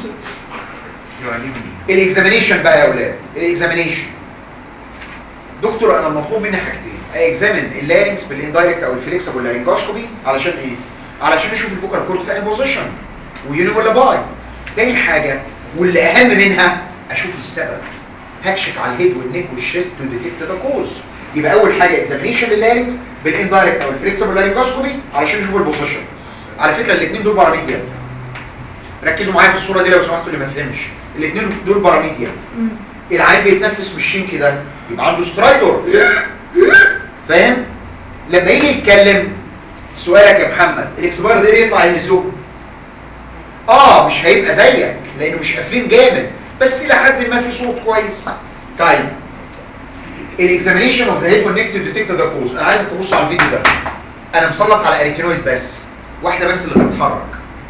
الاكزامينيشن بقى يا اولاد الاكزامينيشن دكتور انا مطلوب مني حاجتين اكزامن اللارنكس بالاندايركت او الفليكسبل لارنجوسكوبي علشان ايه علشان اشوف البوكال كورد في انهي بوزيشن ويوني ولا باي تاني حاجه واللي اهم منها اشوف السبب هكشف على الهيد والنيك والشيست تو ديتكت ذا كوز يبقى اول حاجه اكزامينيشن للارنكس بالاندايركت او الفليكسبل لارنجوسكوبي علشان اشوف البوزيشن على فكره الاثنين دول باراميديا ركزوا معايا في الصوره دي لو سمحتوا اللي ما فهمش الاثنين دول باراميديا العين بيتنفس بالشين كده يبقى عنده سترايدر فاهم لما يجي يتكلم سؤالك يا محمد الاكسباير ده يطلع يهزوه اه مش هيبقى زيك لانه مش قافلين جامد بس الى حد ما في صوت كويس طيب الاكزامينيشن اوف ذا هيد والنيك تو ديتكت ذا كوز انا عايزك تبص على الفيديو ده انا مسلط على اريتينويد بس واحده بس اللي بتتحرك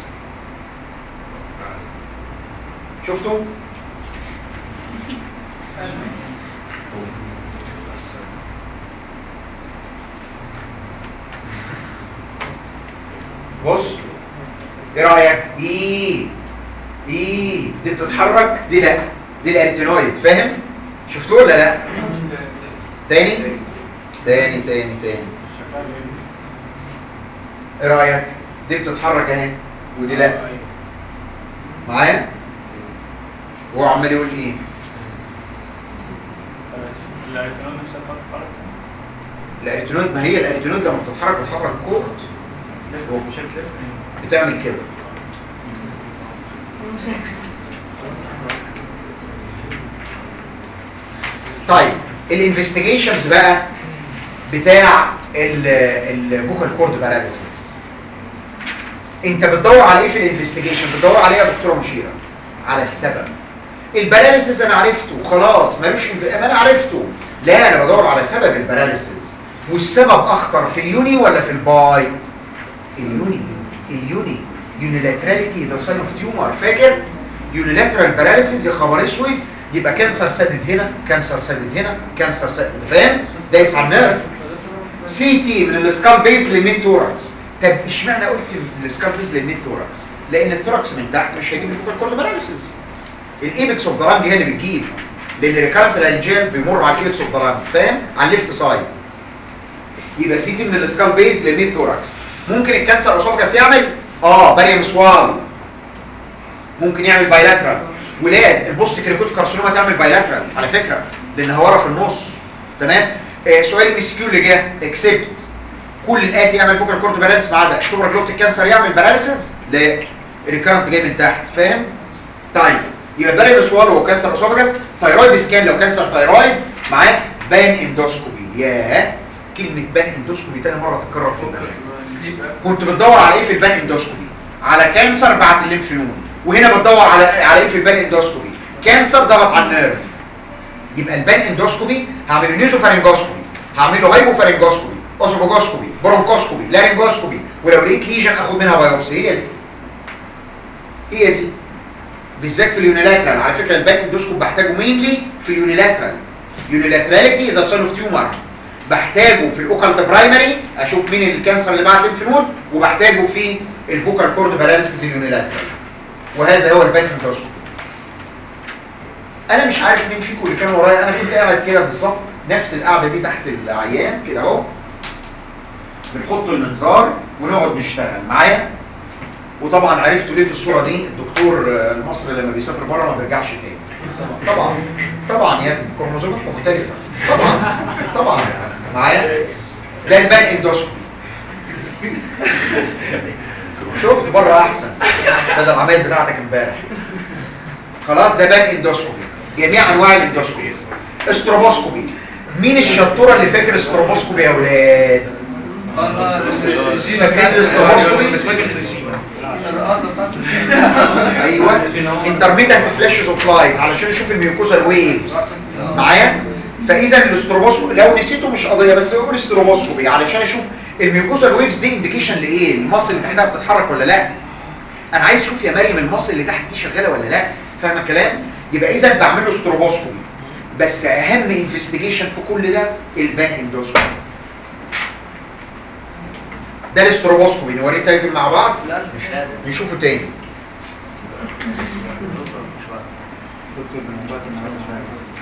شفتوا بص ايه رايك ايه ايه دي بتتحرك دي لا دي الاريتينويد فاهم شفتوه ولا لا تاني تاني تاني تاني ايه رايك دي بتتحرك اهي ودي لا معايا هو عمال يقول ايه الاريتينويد ما هي الاريتينويد لما بتتحرك بتحرك الكورت بتعمل كده طيب الانفستيجيشنز بقى بتاع الفوكال كورد باراليسيس انت بتدور على ايه في الانفستيجيشن بتدور عليه يا دكتوره مشيره على السبب الباراليسيس انا عرفته خلاص ملوش انف... ما انا عرفته لا انا بدور على سبب الباراليسيس والسبب اخطر في اليوني ولا في الباي اليوني اليوني يونيلاتراليتي ده ساين اوف تيومر فاكر يونيلاترال باراليسيس يا خبر اسود يبقى كانسر سدد هنا كانسر سدد هنا كانسر سدد فاهم دايس على النيرف سي تي من السكال بيز للميد ثوركس طب اشمعنى قلت من السكال بيز للميد ثوركس لان الثوركس من تحت مش هيجيب الفوكال كورد باراليسيس الايبكس اوف ذا لانج هي اللي بتجيب لان ريكارنت لارنجيال بيمر على الايبكس اوف ذا لانج فاهم على الليفت سايد يبقى سي تي من السكال بيز للميد ثوركس ممكن الكانسر اسوفجاس يعمل اه باريم سوال ممكن يعمل بايلاترال ولاد البوست كريكوت كارسينوما تعمل بايلاترال على فكره لان ورا في النص تمام آه سؤال الام كيو اللي جه اكسبت كل الاتي يعمل فوكال كورد باراليسيس ما عدا سوبر جلوتيك كانسر يعمل باراليسيس لا ريكارنت جاي من تحت فاهم طيب يبقى باريم سوال هو كانسر اسوفجاس ثايرويد سكان لو كانسر ثايرويد معاه بان اندوسكوبي ياه كلمه بان اندوسكوبي تاني مره تتكرر في الدماغ كنت بتدور على ايه في البان اندوسكوبي على كانسر بعد الليمف نود وهنا بتدور على على ايه في البان اندوسكوبي كانسر ضغط على النيرف يبقى البان اندوسكوبي هعمل نيزو فارنجوسكوبي هعمل له هايبو فارنجوسكوبي اوسوفوجوسكوبي برونكوسكوبي لارنجوسكوبي ولو لقيت ليجن اخد منها بايوبسي هي دي هي دي بالذات في اليونيلاترال على فكره الباك اندوسكوب بحتاجه مينلي في اليونيلاترال يونيلاتراليتي ده سون اوف تيومر بحتاجه في الاوكالت برايمري اشوف مين الكانسر اللي بعت ليمف نود وبحتاجه في الفوكال كورد باراليسيس اليونيلاترال وهذا هو الباك اندوسكوب انا مش عارف مين فيكم اللي كان ورايا انا كنت قاعد كده بالظبط نفس القعده دي تحت العيان كده اهو بنحط المنظار ونقعد نشتغل معايا وطبعا عرفتوا ليه في الصوره دي الدكتور آه، المصري لما بيسافر بره ما بيرجعش تاني طبعا طبعا يا ابني كروموزومات مختلفه طبعا طبعا معايا ده الباك اندوسكوبي شفت بره احسن بدل العمليه بتاعتك امبارح خلاص ده باك اندوسكوبي جميع انواع الاندوسكوبي استروبوسكوبي مين الشطوره اللي فاكر استروبوسكوبي يا ولاد ايوه انترميتنت فلاشز اوف لايت علشان اشوف الميوكوزال ويفز معايا فاذا الاستروبوسكوبي لو نسيته مش قضيه بس بقول استروبوسكوبي علشان اشوف الميوكوزال ويفز دي انديكيشن لايه المصل اللي تحتها بتتحرك ولا لا انا عايز اشوف يا مريم المصل اللي تحت دي شغاله ولا لا فاهم الكلام يبقى اذا بعمل له استروبوسكوبي بس اهم انفستيجيشن في كل ده الباك اندوسكوبي ده الاستروبوسكوبي نوريه تاني مع بعض لا مش لازم نشوفه تاني دكتور بنوبات النهارده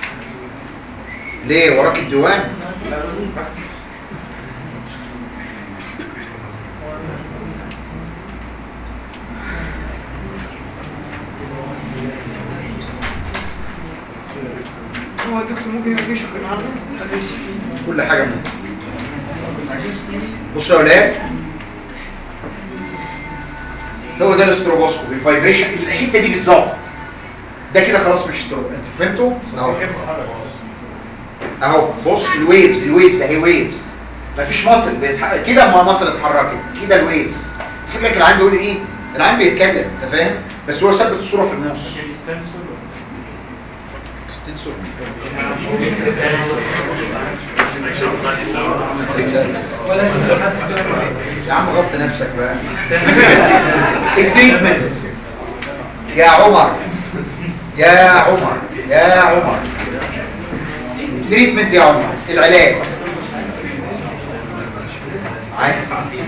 ليه وراك الديوان هو الدكتور ممكن يجيش النهارده كل حاجه منه بصوا يا ولاد هو ده الاستروبوسكوبي الفايبريشن الحته دي بالظبط ده كده خلاص مش استروب انت فهمتوا اهو اهو بص الويفز الويفز اهي ويفز مفيش مصل بيتحرك كده ما مصل اتحركت كده الويفز فكرك العين بيقول ايه العين بيتكلم انت فاهم بس هو ثبت الصوره في النص اكستنسور يا عم غط نفسك بقى التريتمنت يا عمر يا عمر يا عمر تريتمنت يا عمر العلاج عايز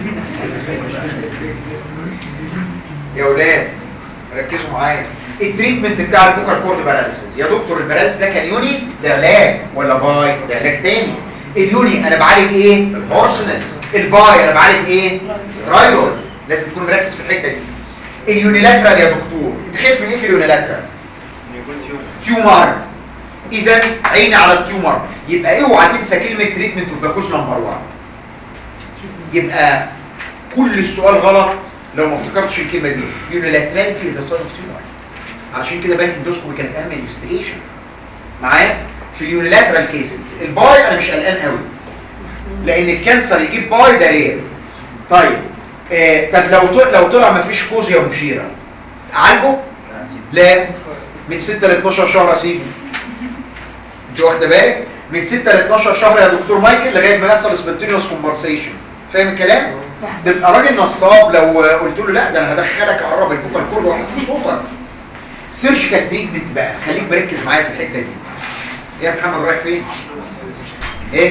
يا ولاد ركزوا معايا التريتمنت بتاع البوكر كورد باراليسيس يا دكتور الباراليسيس ده كان يوني ده علاج ولا باي ده علاج تاني اليوني انا بعالج ايه الهورسنس الباي انا بعالج ايه سترايدور لازم تكون مركز في الحته دي اليونيلاترال يا دكتور انت خايف من ايه في اليونيلاترال تيومر اذا عيني على التيومر يبقى اوعى تنسى كلمه تريتمنت اوف باكوز نمبر 1 يبقى كل السؤال غلط لو ما افتكرتش الكلمه دي يونيلاتراليتي ده صار تيومر علشان كده باك اندوسكوبي كانت اهم انفستيجيشن معايا في اليونيلاترال كيسز الباي انا مش قلقان قوي لان الكانسر يجيب باي ده رير طيب آه طب لو طلع لو طلع مفيش كوز يا مشيره اعالجه لا من 6 ل 12 شهر اسيبه انت واخده بالك من 6 ل 12 شهر يا دكتور مايكل لغايه ما يحصل سبونتينيوس كونفرسيشن فاهم الكلام تبقى راجل نصاب لو قلت له لا ده انا هدخلك اقرب الفوكال كورد واحسن صوتك سيرجيكال تريتمنت بقى خليك مركز معايا في الحته دي ايه يا محمد رايح فين ايه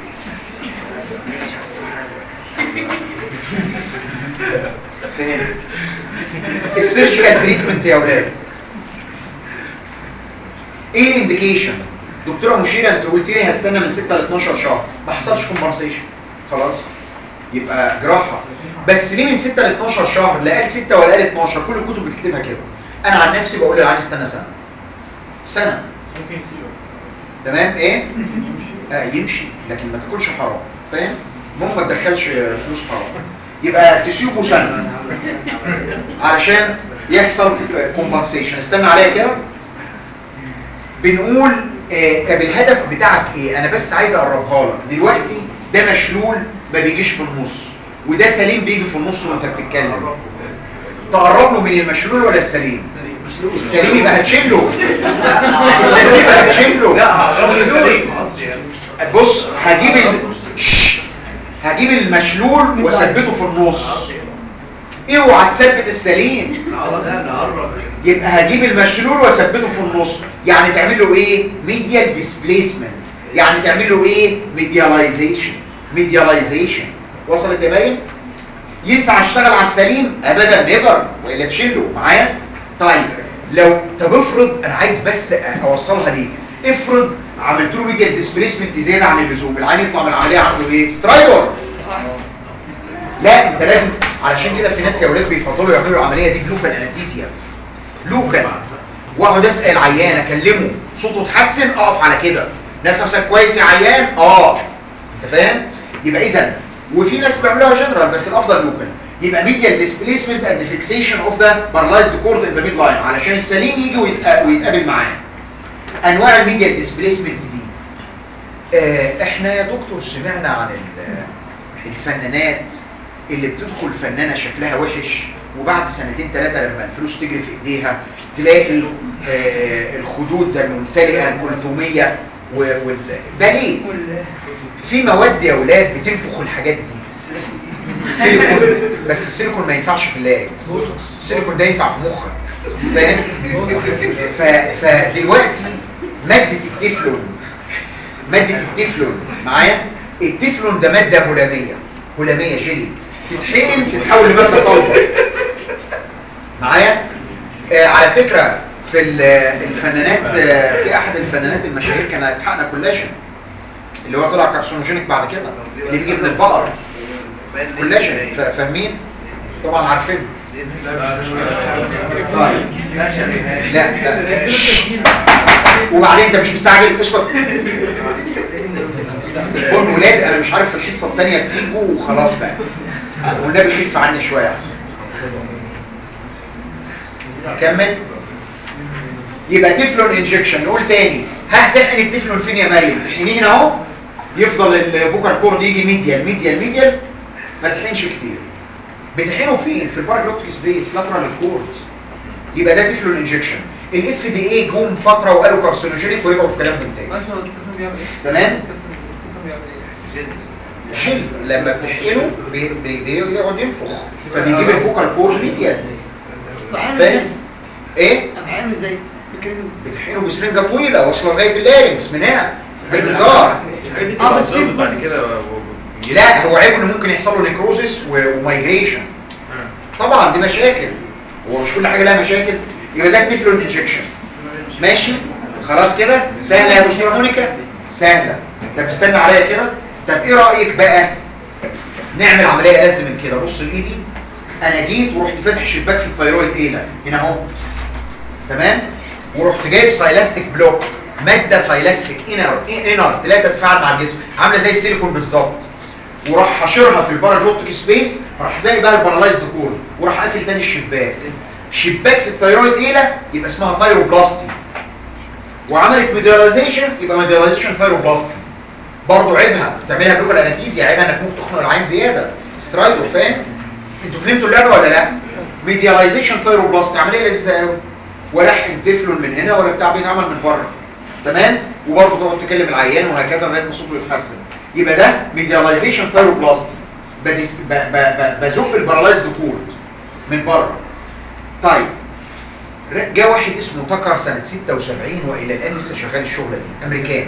فين السيرجيكال تريتمنت يا اولاد ايه الانديكيشن دكتوره مشيره انت قلت لي هستنى من 6 ل 12 شهر ما حصلش كومبنسيشن خلاص يبقى جراحه بس ليه من 6 ل 12 شهر لا قال 6 ولا قال 12 كل الكتب بتكتبها كده انا عن نفسي بقول للعيان استنى سنه سنه ممكن يسيبه تمام ايه آه يمشي لكن ما تاكلش حرام فاهم المهم ما تدخلش فلوس حرام يبقى تسيبه سنه علشان يحصل كومبنسيشن استنى عليا كده بنقول آه طب الهدف بتاعك ايه انا بس عايز اقربها لك دلوقتي ده مشلول ما بيجيش في النص وده سليم بيجي في النص وانت بتتكلم تقرب له من المشلول ولا السليم السليم يبقى هتشيله السليم يبقى هتشيله بص هجيب ال... شش. هجيب المشلول واثبته في النص اوعى تثبت السليم يبقى هجيب المشلول واثبته في النص يعني تعمل له ايه ميديال ديسبيسمنت يعني تعمل له ايه ميدياليزيشن ميدياليزيشن وصلت يا باين ينفع اشتغل على السليم ابدا نيفر والا تشيله معايا طيب لو طب افرض انا عايز بس اوصلها ليك افرض عملت له ميديال ديسبيسمنت زياده عن اللزوم العيان يطلع من العمليه عنده ايه سترايدر لا انت لازم علشان كده في ناس يا ولاد بيفضلوا يعملوا العمليه دي بلوكال انستيزيا لوكال واقعد اسال عيان اكلمه صوته اتحسن اقف على كده نفسك كويس يا عيان اه انت فاهم يبقى اذا وفي ناس بيعملوها جنرال بس الافضل لوكال يبقى ميديال ديسبيسمنت اند فيكسيشن اوف ذا بارالايزد كورد ان ذا ميد لاين علشان السليم يجي ويتق- ويتقابل معاه انواع الميديال ديسبيسمنت دي آه احنا يا دكتور سمعنا عن ال- الفنانات اللي بتدخل فنانة شكلها وحش وبعد سنتين ثلاثة لما الفلوس تجري في ايديها تلاقي آه الخدود ده الممتلئة الكلثومية والباليه في مواد يا ولاد بتنفخ الحاجات دي سيليكون بس السيليكون ما ينفعش في اللارنكس السيليكون ده ينفع في مخك فاهم ف- فدلوقتي مادة التeflon مادة التeflon معايا التeflon ده مادة هلامية هلامية جيلي تتحقن تتحول لمادة صلبة معايا آه على فكرة في ال- الفنانات آه في احد الفنانات المشاهير كان هيتحقن كولاجين اللي هو طلع كارسينوجينيك بعد كده اللي بيجي من البقر كولاجين فا- فاهمين طبعا عارفين طيب لا لا وبعدين انت مش مستعجل اسكت بقول ولاد انا مش عارف الحصه الثانيه بتيجوا وخلاص بقى والنبي خف عني شويه كمل يبقى تفلون انجكشن نقول تاني هتحقن التفلون فين يا مريم تحقنيه هنا اهو يفضل البوكر كورد يجي ميديال ميديال ميديال ما تحقنش كتير بتحقنه فين في الباراجلوتيك سبيس لاترال الكورد يبقى ده تفلون انجكشن الاف دي اي جم فتره وقالوا كارسينوجينيك ويبقوا في كلام انتاج ماشي هو التليفون بيعمل ايه؟ تمام التليفون بيعمل ايه؟ جل لما بتحقنه بي- بي- بيقعد ينفخ فبيجيب البوكر كورد ميديال فاهم ايه عامل ازاي بكلمه بتحقنه بسرنجه طويله واصله لغايه اللارنكس من هنا بالمنظار اه بس في بعد كده لا هو عيب انه ممكن يحصل له نيكروزس ومايجريشن طبعا دي مشاكل هو مش كل حاجه لها مشاكل يبقى ده تفلون انجكشن ماشي خلاص كده سهله يا دكتوره مونيكا سهله طب استنى عليا كده طب ايه رايك بقى نعمل عمليه ألذ من كده بص لايدي انا جيت ورحت فاتح شباك في الثيرويد ايه هنا اهو تمام ورحت جايب سايلاستيك بلوك ماده سايلاستيك انر انر لا تتفاعل مع الجسم عامله زي السيليكون بالظبط وراح حاشرها في الباراجلوتيك سبيس راح زي بقى البارالايزد كور وراح قافل تاني الشباك شباك في الثيرويد ايه يبقى اسمها ثايروبلاستي وعملت ميدياليزيشن يبقى ميدياليزيشن ثايروبلاستي برضه عيبها بتعملها بلوكال انستيزيا عيبها انك ممكن تخنق العين زياده سترايدو فاهم انتوا فهمتوا اللعبه ولا لا ميدياليزيشن ثايروبلاستي عمليه ازاي ولا حقن تفلون من هنا ولا بتاع بيتعمل من بره تمام وبرضه تقعد تكلم العيان وهكذا لغايه ما صوته يتحسن يبقى ده ميدياليزيشن ثايروبلاستي بديس- ب- ب- ب- بزق البارالايزد كورد من بره طيب ر- جاء واحد اسمه تكر سنة 76 وإلى الآن لسه شغال الشغلة دي أمريكاني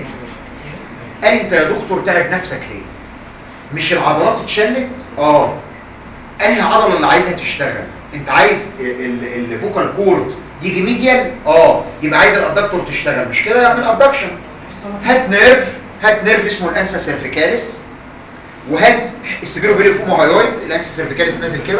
قال أنت يا دكتور تعب نفسك ليه؟ مش العضلات اتشلت؟ آه أنهي عضلة اللي عايزها تشتغل؟ أنت عايز الفوكال كورد يجي ميديال؟ آه يبقى عايز الأدكتور تشتغل مش كده يعمل أدكشن هات نيرف هات نيرف اسمه الأنسا سيرفيكاليس وهات السبيرو بيري فومو هايويد الأنسا سيرفيكاليس نازل كده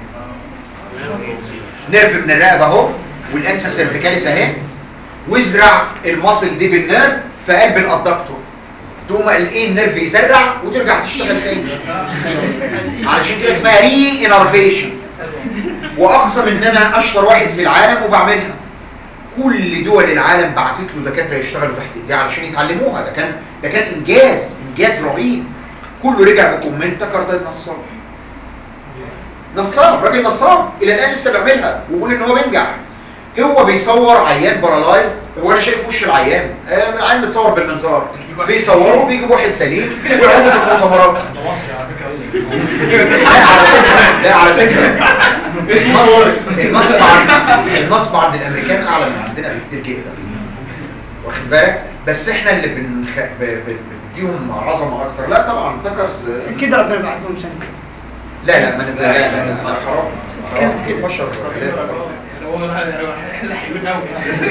نيرف من الرقبه اهو والانسا سيرفيكاليس اهي وازرع المصل دي بالنيرف في قلب الادكتور تقوم الايه النيرف يزرع وترجع تشتغل تاني علشان كده اسمها ري انرفيشن واقسم ان انا اشطر واحد في العالم وبعملها كل دول العالم بعتت له دكاتره يشتغلوا تحت ايديه علشان يتعلموها ده كان ده كان انجاز انجاز رهيب كله رجع بكومنت تكر ده نصاب نصاب راجل نصاب الى الان لسه بيعملها وبيقول ان هو بينجح هو بيصور عيان بارالايزد هو انا شايف وش العيان آه، العيان متصور بالمنظار بيصوروا بيجيب واحد سليم ويقعدوا في المؤتمرات ده مصري على فكره لا على فكره لا على فكره مصر النصب عند النصب عند الامريكان اعلى من عندنا بكتير جدا واخد بالك بس احنا اللي بنخ... ب... ب... بنديهم عظمه اكتر لا طبعا تكرس عشان كده ربنا بعت لهم سنة لا لا ما نبدا لا لا لا حرام حرام كده. بشر هو ده حلوين قوي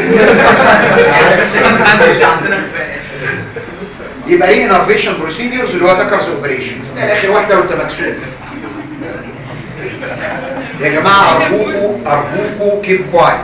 اللي عندنا كفايه يبقى ايه انرفيشن بروسيديورز اللي هو تكرس اوبريشن اخر واحده وانت مكسوف يا جماعه ارجوكوا ارجوكوا كيب كوايت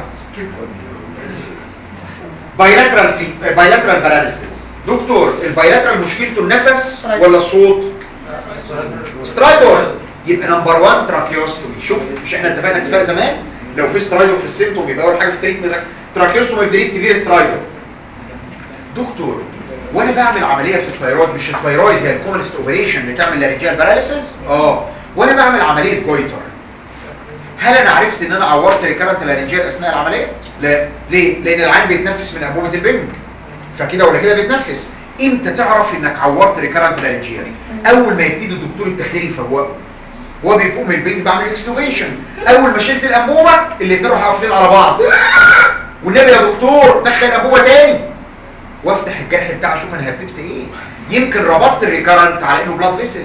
بايلاترال في بايلاترال باراليسيس دكتور البايلاترال مشكلته النفس ولا الصوت سترايدور يبقى نمبر 1 تراكيوستومي شوف مش احنا اتفقنا اتفاق زمان لو في سترايدور في السيمتوم يبقى اول حاجه في التريتمنت تراكيوستومي بدري سيفير سترايدور دكتور وانا بعمل عمليه في الثيرويد مش الثيرويد هي الكومنست اوبريشن اللي تعمل لارنجيال باراليسيس اه وانا بعمل عمليه جويتر هل انا عرفت ان انا عورت ريكارنت لارنجيال اثناء العمليه لا ليه لان العين بيتنفس من انبوبه البنج فكده ولا كده بيتنفس امتى تعرف انك عورت ريكارنت لارنجيال اول ما يبتدي الدكتور التخديري يفوقه هو بيفوق من البنج بعمل اكستوبيشن اول ما شلت الانبوبه الاثنين راحوا قافلين على بعض والنبي يا دكتور دخل انبوبه تاني وافتح الجرح بتاعه اشوف انا هببت ايه يمكن ربطت الريكارنت على انه بلاد فيسل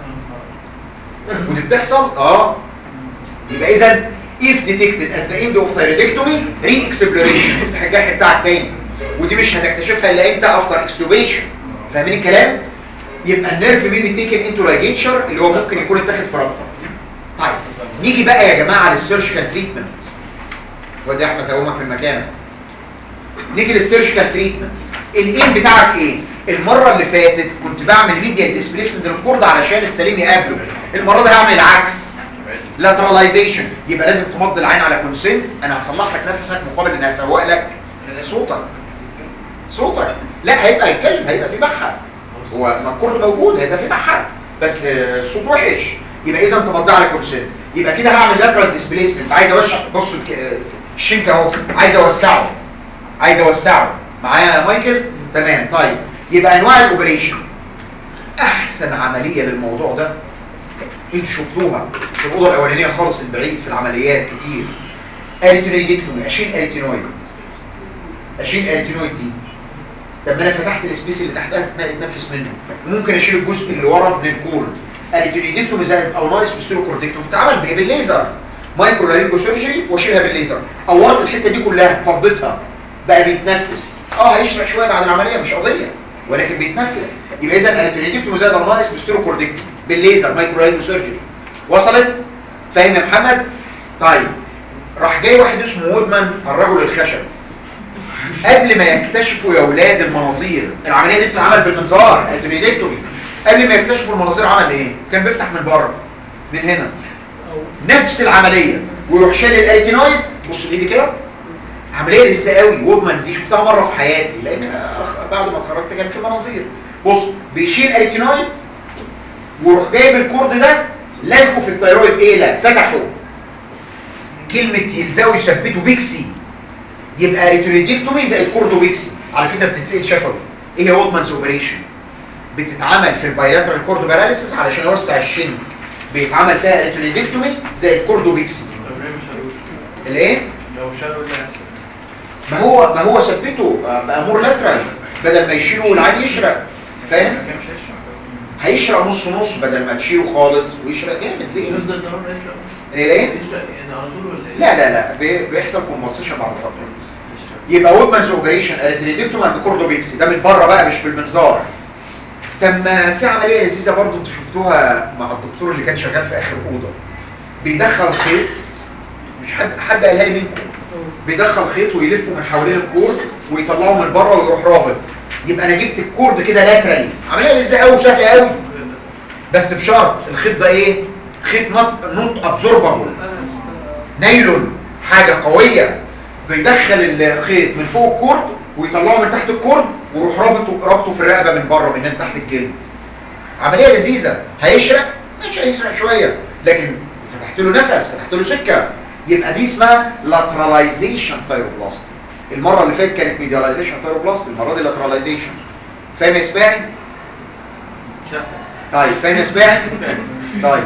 ودي بتحصل اه يبقى اذا if detected at the end of thyroidectomy re-exploration افتح الجرح بتاعك تاني ودي مش هتكتشفها الا امتى after extubation فاهمين الكلام يبقى النيرف بيبي تيكن انتو لايجيتشر اللي هو ممكن يكون اتاخد في رابطه طيب نيجي بقى يا جماعه للسيرجيكال تريتمنت ودي احمد هقومك من مكانك نيجي للسيرجيكال تريتمنت الايم بتاعك ايه المره اللي فاتت كنت بعمل ميديال ديسبليسمنت للكورد علشان السليم يقابله المره دي هعمل العكس لاتراليزيشن يبقى لازم تمضي العين على كونسنت انا هصلح لك نفسك مقابل ان هسوق لك صوتك صوتك لا هيبقى هيتكلم هيبقى في بحر هو ما الكورد موجود هيبقى في بحر بس آه، الصوت وحش يبقى اذا تمضي على كونسنت يبقى كده هعمل لاترال ديسبليسمنت عايز اوسع بص الك- آه، الشنك اهو عايز اوسعه عايز اوسعه معايا يا مايكل تمام طيب يبقى انواع الاوبريشن احسن عمليه للموضوع ده انتوا شفتوها في الاوضه الاولانيه خالص البعيد في العمليات كتير اريتينويدكتومي اشيل اريتينويد اشيل اريتينويد دي طب ما انا فتحت السبيس اللي تحتها اتنفس منه ممكن اشيل الجزء اللي ورا من الكورد اريتينويدكتومي زائد او ناقص بستيروكوردكتومي بتتعمل بايه بالليزر مايكرو لارينجو سيرجري واشيلها بالليزر قورت الحته دي كلها فضيتها بقى بيتنفس اه هيشرق شويه بعد العمليه مش قضيه ولكن بيتنفس يبقى اذا اريتينويدكتومي زائد او ناقص بستيروكوردكتومي بالليزر مايكرو لارينجو سيرجري وصلت فاهم يا محمد طيب راح جاي واحد اسمه وودمان الرجل الخشب قبل ما يكتشفوا يا اولاد المناظير العمليه دي بتتعمل بالمنظار التريدكتومي قبل ما يكتشفوا المناظير عمل ايه كان بيفتح من بره من هنا نفس العمليه ويروح شايل الاريتينويد بص ايدي كده عمليه لسه قوي وودمان دي شفتها مره في حياتي لان أنا بعد ما اتخرجت كان في مناظير بص بيشيل اريتينويد ويروح جايب الكورد ده لازقه في الثيرويد ايه لا فتحه كلمه يلزقه يثبته بيكسي يبقى ريتوريديكتومي زي الكوردوبيكسي على فكره بتتسال شفوي ايه هي وودمانز اوبريشن بتتعمل في البايلاترال كوردو باراليسيس علشان يوسع الشنك بيتعمل فيها ريتوريديكتومي زي الكوردوبيكسي طب ليه مش هلوش الايه لو شالوا اللي هيحصل ما هو ما هو ثبته آه، بامور لاترال بدل ما يشيله والعين يشرق فاهم كده مش هيشرح هيشرق نص نص بدل ما تشيله خالص ويشرق جامد ليه يفضل الضرر يشرب ايه يشرب يعني على طول ولا ايه؟ لا لا لا بي- بيحصل كومبنسيشن بعد فتره يبقى وودمانز اوبريشن اريتريدكتوم عند كوردوبيكسي ده من بره بقى مش بالمنظار طب ما في عمليه لذيذه برضو انتوا شفتوها مع الدكتور اللي كان شغال في اخر اوضه بيدخل خيط مش حد حد قالها لي منكم بيدخل خيط ويلفه من حوالين الكورد ويطلعه من بره ويروح رابط يبقى انا جبت الكورد كده لاترالي عمليه لذيذه قوي وسهله قوي بس بشرط الخيط ده ايه خيط نوت نوت ابزوربابل نايلون حاجة قوية بيدخل الخيط من فوق الكورد ويطلعه من تحت الكورد ويروح رابطه رابطه في الرقبة من بره من تحت الجلد عملية لذيذة هيشرق مش هيسرق شوية لكن فتحت له نفس فتحت له سكة يبقى دي اسمها lateralization thyroplasty المره اللي فاتت كانت medialization thyroplasty المره دي lateralization فاهم يا سباعي طيب فاهم يا سباعي طيب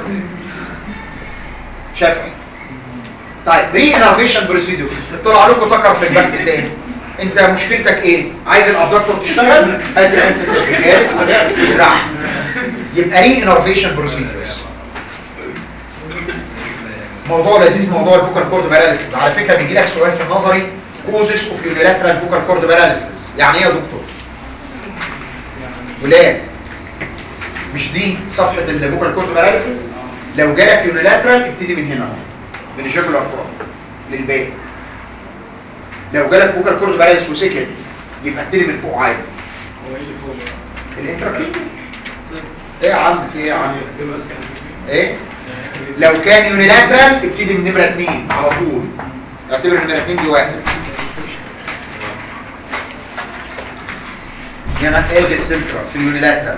شافعي طيب ري انرفيشن بروسيدور طلع لكم تكر في البحث تاني انت مشكلتك ايه عايز الابدكتور تشتغل هات الانسس الجالس وازرعها يبقى ري انرفيشن بروسيدورز موضوع لذيذ موضوع الفوكال كورد باراليسيس على فكره بيجي لك سؤال في النظري كوزس اوف يونيلاترال فوكال كورد باراليسيس يعني ايه يا دكتور ولاد مش دي صفحه الفوكال كورد باراليسيس لو جالك يونيلاترال ابتدي من هنا اهو من الجبل الارقام للباقي لو جالك فوكال كورد باراليسيس وسكت يبقى ابتدي من فوق عادي هو ايه اللي فوق بقى؟ الانتراكيل ايه يا عم في ايه يا عم ايه بس كان في ايه لو كان يونيلاترال ابتدي من نمره 2 على طول اعتبر نمره 2 دي واحد هنا الغي السنترا في اليونيلاترال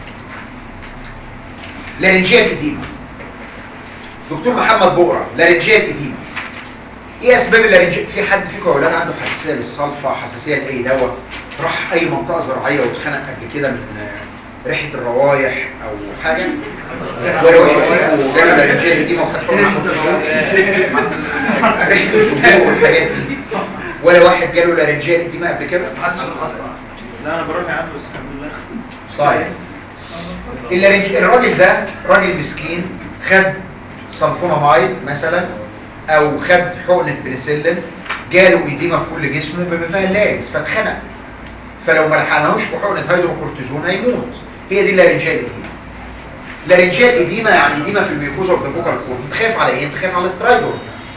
لارنجيال اديما دكتور محمد بقرة لارنجيال اديما ايه اسباب اللارنجيال في حد فيكم يا اولاد عنده حساسيه للصلفه حساسيه لاي دواء راح اي منطقه زراعيه واتخنق قبل كده من آه، ريحه الروايح او حاجه ولا واحد فيكم جاله لارنجيال اديما وخد حقنه ريحه الصدور والحاجات دي ولا واحد جاله لارنجيال اديما قبل كده محدش خلاص لا انا بروح يا عم بس الحمد لله طيب اللارنج- الراجل ده راجل مسكين خد سلفونامايد مثلا او خد حقنه بنسلين جاله ايديما في كل جسمه بما فيها اللارنكس فاتخنق فلو ما لحقناهوش بحقنه هيدروكورتيزون هيموت هي دي اللارنجيال ايديما لارنجيال ايديما يعني ايديما في الميوكوزا والفوكال كورد انت خايف على ايه انت خايف على الاسترايدور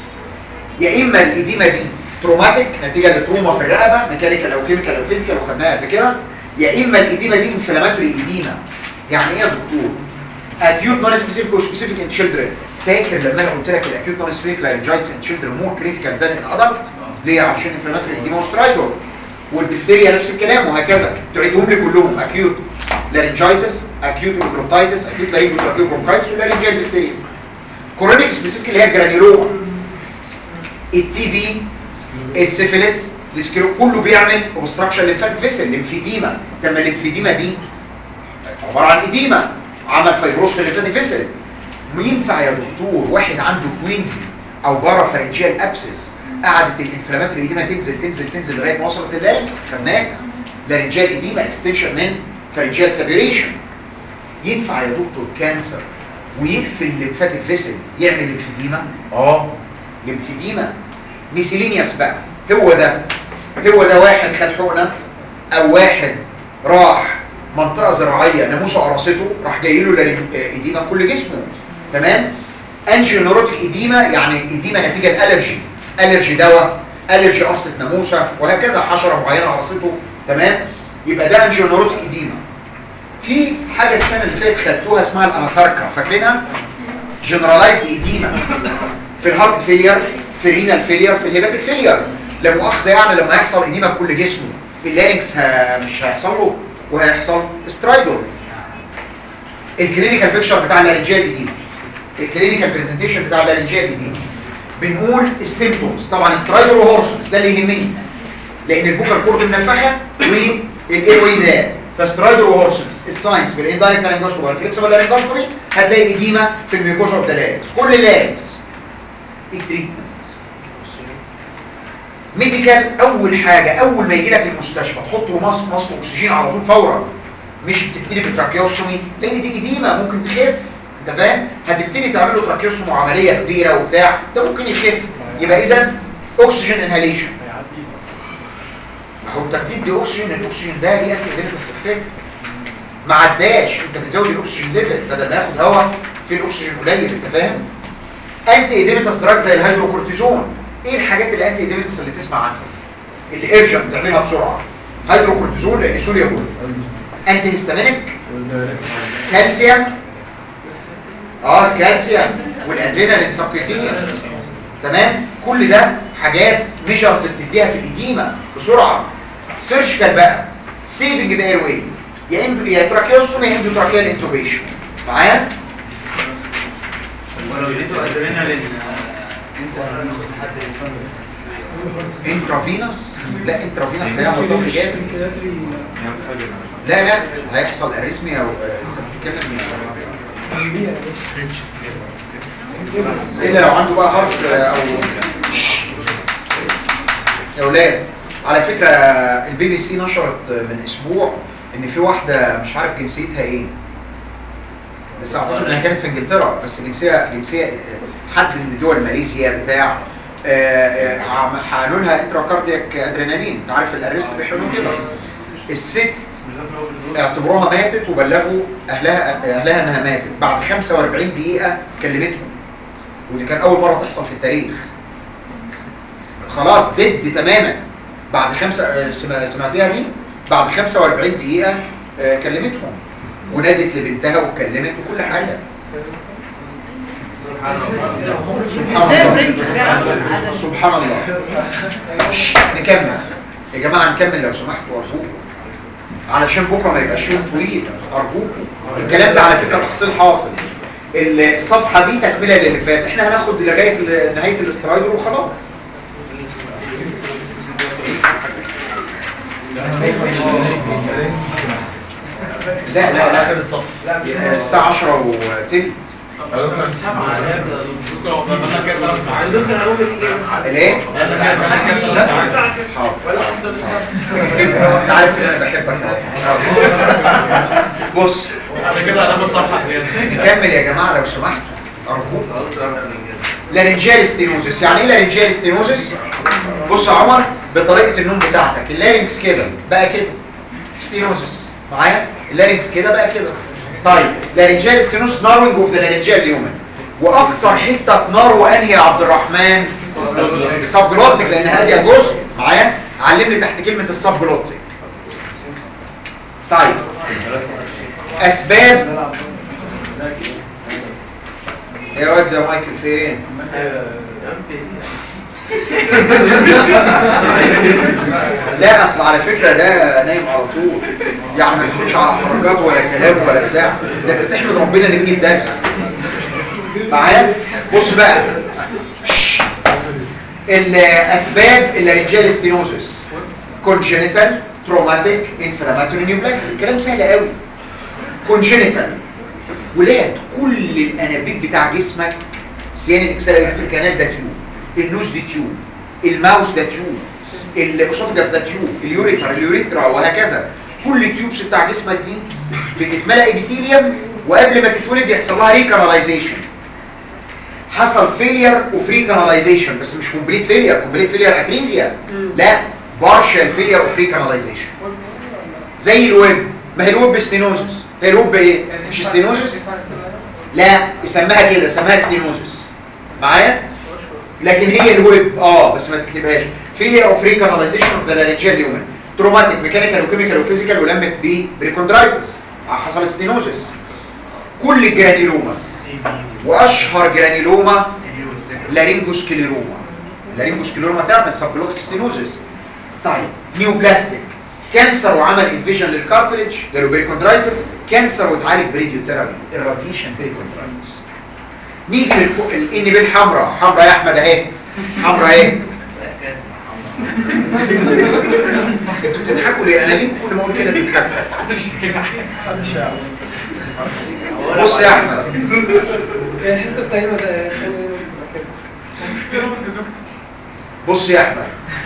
يا اما الايديما دي تروماتيك نتيجه لتروما في الرقبه ميكانيكال او كيميكال او فيزيكال وخدناها قبل كده يا اما الايديما دي انفلاماتوري ايديما يعني ايه يا دكتور اكيوت نون سبيسيفيك وسبيسيفيك ان تشيلدرن فاكر لما انا قلت لك الاكيوت نون سبيسيفيك لارنجايتس ان تشيلدرن مور كريتيكال ذان ان ادلت ليه عشان انفلاماتوري ايديما وسترايدور والدفتيريا نفس الكلام وهكذا تعيدهم لي كلهم اكيوت لارنجايتس اكيوت بروتايتس اكيوت لارنجايتس برونكايتس ولارنجال دفتيريا كورونيك سبيسيفيك اللي هي الجرانيولوما التي بي السيفيلس السكيرو كله بيعمل اوبستراكشن للفات فيسل الليمفيديما لما الليمفيديما دي عباره عن ايديما عمل فايبروس في الليمفاتيك فيسل ينفع يا دكتور واحد عنده كوينزي او بارا فارنجيال ابسس قعدت الانفلاماتوري ايديما تنزل تنزل تنزل لغايه ما وصلت اللارنكس خدناها لارنجيال ايديما اكستنشن من فارنجيال سابيريشن ينفع يا دكتور كانسر ويقفل الليمفاتيك فيسل يعمل ليمفيديما اه ليمفيديما ميسيلينياس بقى هو ده هو ده واحد خد حقنه او واحد راح منطقه زراعيه ناموسه قرصته راح جاي له لارين- آه، ايديما في كل جسمه تمام انجيونوروتيك ايديما يعني ايديما نتيجه الالرجي الرجي دواء الرجي قرصه ناموسه وهكذا حشره معينه قرصته تمام يبقى ده انجيونوروتيك ايديما في حاجه السنه اللي فاتت خدتوها اسمها الاناساركا فاكرينها جنرالايزد ايديما في الهارت فيلير في الرينال فيلير في الهيباتيك فيلير لا مؤاخذه يعني لما يحصل ايديما في كل جسمه اللارنكس ه... مش هيحصل له وهيحصل سترايدور الكلينيكال بيكتشر بتاع اللارنجيال ايديما الكلينيكال برزنتيشن بتاع اللارنجيال ايديما بنقول السيمبتومز طبعا سترايدور وهورسونز ده اللي يهمني لان الفوكال كورد منفخه والاي واي ده فسترايدور وهورسونز الساينس بالاندايركت لارنجوسكوبي والفليكسبل لارنجوسكوبي هتلاقي ايديما في الميوكوزا اوف ذا لارنكس كل اللارنكس التريتمنت ميديكال اول حاجه اول ما يجي لك المستشفى تحط له ماسك ماسك اكسجين على طول فورا مش بتبتدي بتراكيوستومي لان دي ايديما ممكن تخف انت فاهم هتبتدي تعمل له تراكيوستومي وعمليه كبيره وبتاع ده ممكن يخف يبقى اذا اكسجين انهاليشن هيعدي ما هو انت بتدي اكسجين الاكسجين ده ليه انتي ديفنس افكت ما عداش انت بتزود الاكسجين ليفل بدل ما ياخد هواء في الاكسجين قليل انت فاهم انتي ايديمتس دراج زي الهيدروكورتيزون ايه الحاجات اللي انتي ايديمتس اللي تسمع عنها اللي ارجنت تعملها بسرعه هيدروكورتيزون لان سوريا بول انتي هيستامينيك كالسيوم اه كالسيوم والادرينالين سبكتينيوس تمام كل ده حاجات ميجرز بتديها في الاديمه بسرعه سيرجيكال بقى سيفنج ذا اير واي يا اندو يا تراكيوستومي يا اندوتراكيال انتوبيشن معايا ولو اديته ادرينالين انترافينوس لا انترافينوس هي مضاد جامد لا لا هيحصل اريثميا او انت بتتكلم الا لو عنده بقى هارت او يا اولاد على فكره البي بي سي نشرت من اسبوع ان في واحده مش عارف جنسيتها ايه بس اعتقد انها كانت في انجلترا بس جنسيه جنسيه حد من دول ماليزيا بتاع آه، آه، عم- حقنوا لها انتراكاردياك ادرينالين انت عارف الارست بيحقنوا كده الست اعتبروها ماتت وبلغوا اهلها اهلها انها ماتت بعد 45 دقيقه كلمتهم ودي كان اول مره تحصل في التاريخ خلاص دد تماما بعد خمسة آه، سمع- سمعتيها دي بعد 45 دقيقه آه، كلمتهم ونادت لبنتها واتكلمت وكل حاجه سبحان الله سبحان الله شش، نكمل يا جماعه نكمل لو سمحتوا ارجوكم علشان بكره ما يبقاش يوم طويل ارجوكم الكلام ده على فكره تحصيل حاصل الصفحه دي تكمله للي فات احنا هناخد لغايه ل- نهايه الاسترايدر وخلاص لا لا لا الساعه 10 وتلت دكتور انا ممكن يجي الايه حاضر انت عارف ان انا بحبك بص على كده انا الصفحه زياده نكمل يا جماعه لو سمحتوا ارجوك لارنجال ستينوزس يعني ايه لارنجال ستينوزس بص يا عمر بطريقه النوم بتاعتك اللارنكس كده بقى كده ستينوزس معايا اللارنكس كده بقى كده طيب لارنجال ستينوزس ناروينج اوف ذا لارنجال هيومن واكتر حته نارو انهي يا عبد الرحمن السبجلوتيك لان هاديه جزء معايا علمني تحت كلمه السبجلوتيك طيب اسباب يا واد يا مايكل فين لا اصل على فكرة ده نايم على طول يعني ما يدخلش على حركات ولا كلام ولا بتاع ده انت تحمد ربنا ان بيجي الدرس معايا بص بقى الاسباب اللارنجال ستينوزس كونجينيتال تروماتيك انفلاماتوري نيوبلاستيك كلام سهل قوي كونجينيتال ولاد كل الانابيب بتاع جسمك سيان الاكسلريتور كانال ده تيوب النوز دي تيوب الماوس ده تيوب الاسوفجاس ده تيوب اليوريتر اليوريترا وهكذا كل التيوبس بتاع جسمك دي بتتملى ابيثيليوم وقبل ما تتولد يحصل لها ريكاناليزيشن حصل فيلير وفري كاناليزيشن بس مش كومبليت فيلير كومبليت فيلير اتريزيا لا بارشال فيلير وفري كاناليزيشن زي الويب ما هي الويب ستينوزس هي الويب ايه مش ستينوزس لا يسميها كده يسميها ستينوزس معايا لكن هي الويب اه بس ما تكتبهاش فيلير اوف فري كاناليزيشن اوف ذا لارنجيال هيومن تروماتيك ميكانيكال وكيميكال وفيزيكال ولمت بريكوندرايتس حصل ستينوزس كل الجرانيلوماس واشهر جرانيلوما لارينجوسكليروما اللارينجوسكليروما تعمل سبلوتيك ستينوزس طيب نيوبلاستيك كانسر وعمل انفيجن للكارتليج جاله بريكوندرايتس كانسر واتعالج بريديو ثيرابي الراديشن بريكوندرايتس نيجي للان بي الحمراء حمراء يا احمد اهي حمراء اهي انتوا بتضحكوا ليه انا ليه كل ما اقول كده بتضحكوا بص يا احمد الحته الطيبه ده بص يا احمد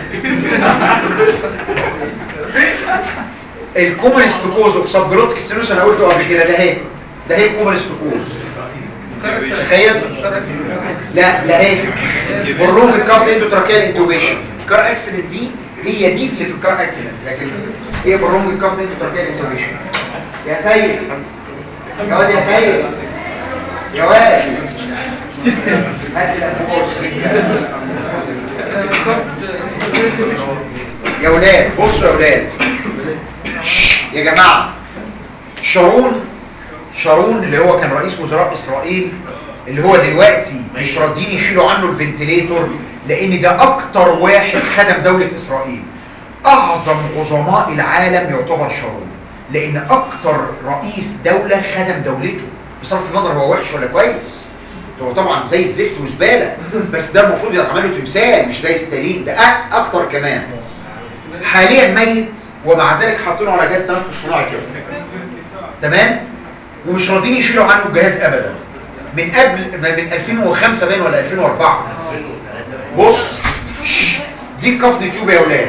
الكومنست كوز اوف سبجلوتيك ستينوس انا قلته قبل كده ده اهي ده هي الكومنست كوز تخيل لا لا اهي برلوم الكارت اندو تراكيال انتوبيشن الكار اكسيدنت دي هي دي اللي في الكار اكسيدنت لكن هي برلوم الكارت اندو تراكيال انتوبيشن يا سيد يا واد يا سيد يا واد هات الانبوبه يا ولاد بصوا يا ولاد يا جماعة شارون شارون اللي هو كان رئيس وزراء اسرائيل اللي هو دلوقتي مش راضيين يشيلوا عنه الفنتليتور لان ده اكتر واحد خدم دولة اسرائيل اعظم عظماء العالم يعتبر شارون لان اكتر رئيس دولة خدم دولته بصرف النظر هو وحش ولا كويس هو طبعا زي الزفت وزباله بس ده المفروض يتعمل له تمثال مش زي ستالين ده أ- اكتر كمان حاليا ميت ومع ذلك حاطينه على جهاز تنفس صناعي كده تمام ومش راضيين يشيلوا عنه الجهاز ابدا من قبل من 2005 باين ولا 2004 بص شش، دي الكفن تيوب يا ولاد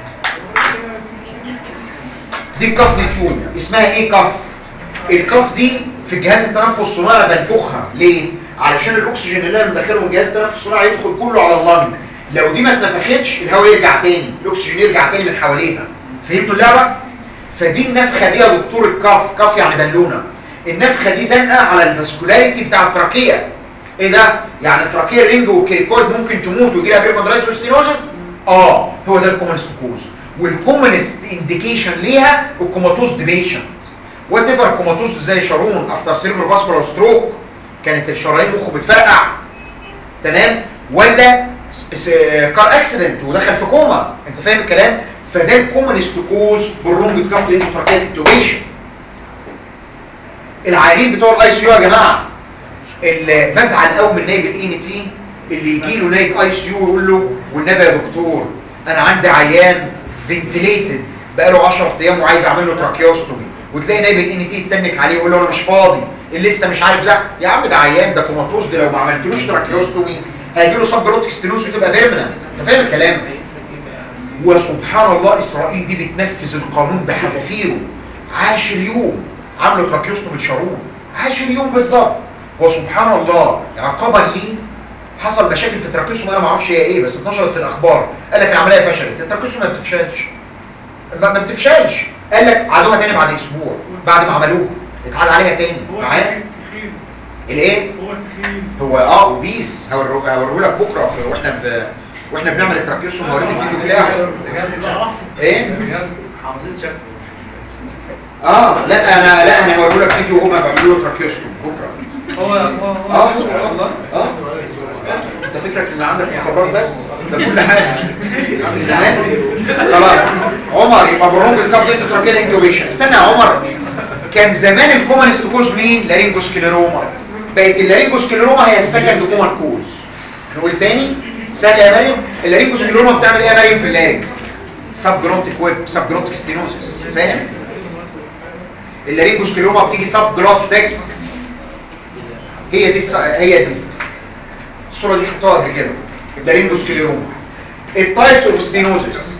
دي الكفن تيوب اسمها ايه كف الكف دي في جهاز التنفس الصناعي بنفخها ليه علشان الاكسجين اللي انا مدخله من جهاز التنفس الصناعي يدخل كله على اللنج لو دي ما اتنفختش الهواء يرجع تاني الاكسجين يرجع تاني من حواليها فهمتوا اللعبه فدي النفخه دي يا دكتور الكف كف يعني بالونه النفخه دي زنقه على الفاسكولاريتي بتاع التراكيه ايه ده يعني التراكيه رينج والكيركود ممكن تموت ويجي لها بيركوندرايتس وستينوزس اه هو ده الكومنست كوز والكومنست انديكيشن ليها الكوماتوز ديبيشنت وات ايفر كوماتوز زي شارون افتر سيرفر فاسكولار ستروك كانت الشرايين مخه بتفرقع تمام ولا كار اكسيدنت ودخل في كوما انت فاهم الكلام فده الكومنست كوز بالرونج كابل انتراكيت انتوبيشن العيانين بتوع الاي سي يو يا جماعه اللي بزعل قوي من نايب الاي ان تي اللي يجي له نايب اي سي يو ويقول له والنبي يا دكتور انا عندي عيان فنتليتد بقاله 10 ايام وعايز اعمل له تراكيوستومي وتلاقي نايب الان تي يتنك عليه ويقول له انا مش فاضي الليسته مش عارف ده يا عم ده عيان ده كوماتوز ده لو ما عملتلوش تراكيوستومي هيجي له سبجلوتيك ستينوز وتبقى بيرمننت انت فاهم الكلام وسبحان الله اسرائيل دي بتنفذ القانون بحذافيره عاشر يوم عملوا تراكيوستومي شارون عاشر يوم بالظبط وسبحان الله عقابا ليه حصل مشاكل في التراكيوستومي انا ما اعرفش هي ايه بس اتنشرت في الاخبار قال لك العمليه فشلت التراكيوستومي ما بتفشلش ما ما بتفشلش قال لك عادوها تاني بعد اسبوع بعد ما عملوها اتعاد عليها تاني معايا الايه هو التخين هو اه اوبيز هوريه هوريه لك بكره واحنا ب... واحنا بنعمل التراكيوستومي هوريك الفيديو بتاعه ايه حافظين شكله اه لا انا لا انا هوريه لك فيديو هما بيعملوا له تراكيوستومي بكره هو هو اه هو والله اه انت فكرك ان عندك مخابرات بس ده كل حاجه تمام؟ خلاص عمر يبقى برونج الكاب دي تراكيل انكوبيشن استنى يا عمر كان زمان الكومنست كوز مين لارينجوسكليروما بقت اللارينجوسكليروما هي السكند كومن كوز نقول تاني سهل يا مريم اللارينجوسكليروما بتعمل ايه يا مريم في اللارينكس سب جرونتيك ويب سب جرونتيك ستينوزس فاهم اللارينجوسكليروما بتيجي سب جرونتيك هي دي الس- هي دي الصورة دي شفتها قبل كده اللارينجوسكليروما التايبس اوف ستينوزس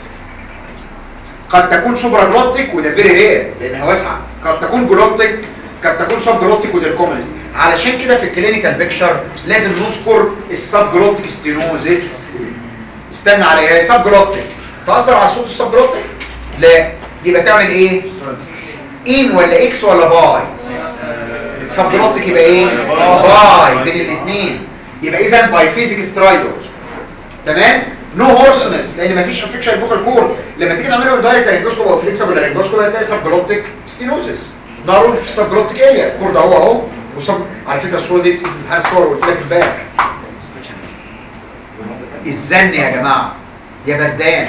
قد تكون سوبرا جلوتيك وده فيري رير لانها واسعه قد تكون جلوتيك قد تكون سب جلوتيك وده الكومنست علشان كده في الكلينيكال بيكشر لازم نذكر السب جلوتيك ستينوزس استنى عليها هي سب جلوتيك تاثر على صوت السب جلوتيك لا يبقى تعمل ايه ان ولا اكس ولا باي سب جلوتيك يبقى ايه باي بين الاثنين يبقى اذا باي فيزيك سترايدر تمام نو هورسنس لان مفيش انفكشن فوق الكور لما تيجي تعمله دايركت لارنجوسكوب او فليكسبل لارنجوسكوب هتلاقي سب جلوتيك ستينوزس ضروري في السب جلوتيك اريا الكور ده هو اهو وسب على فكره الصوره دي بتيجي في امتحان الصور قلت لك امبارح الزن يا جماعه يا بردان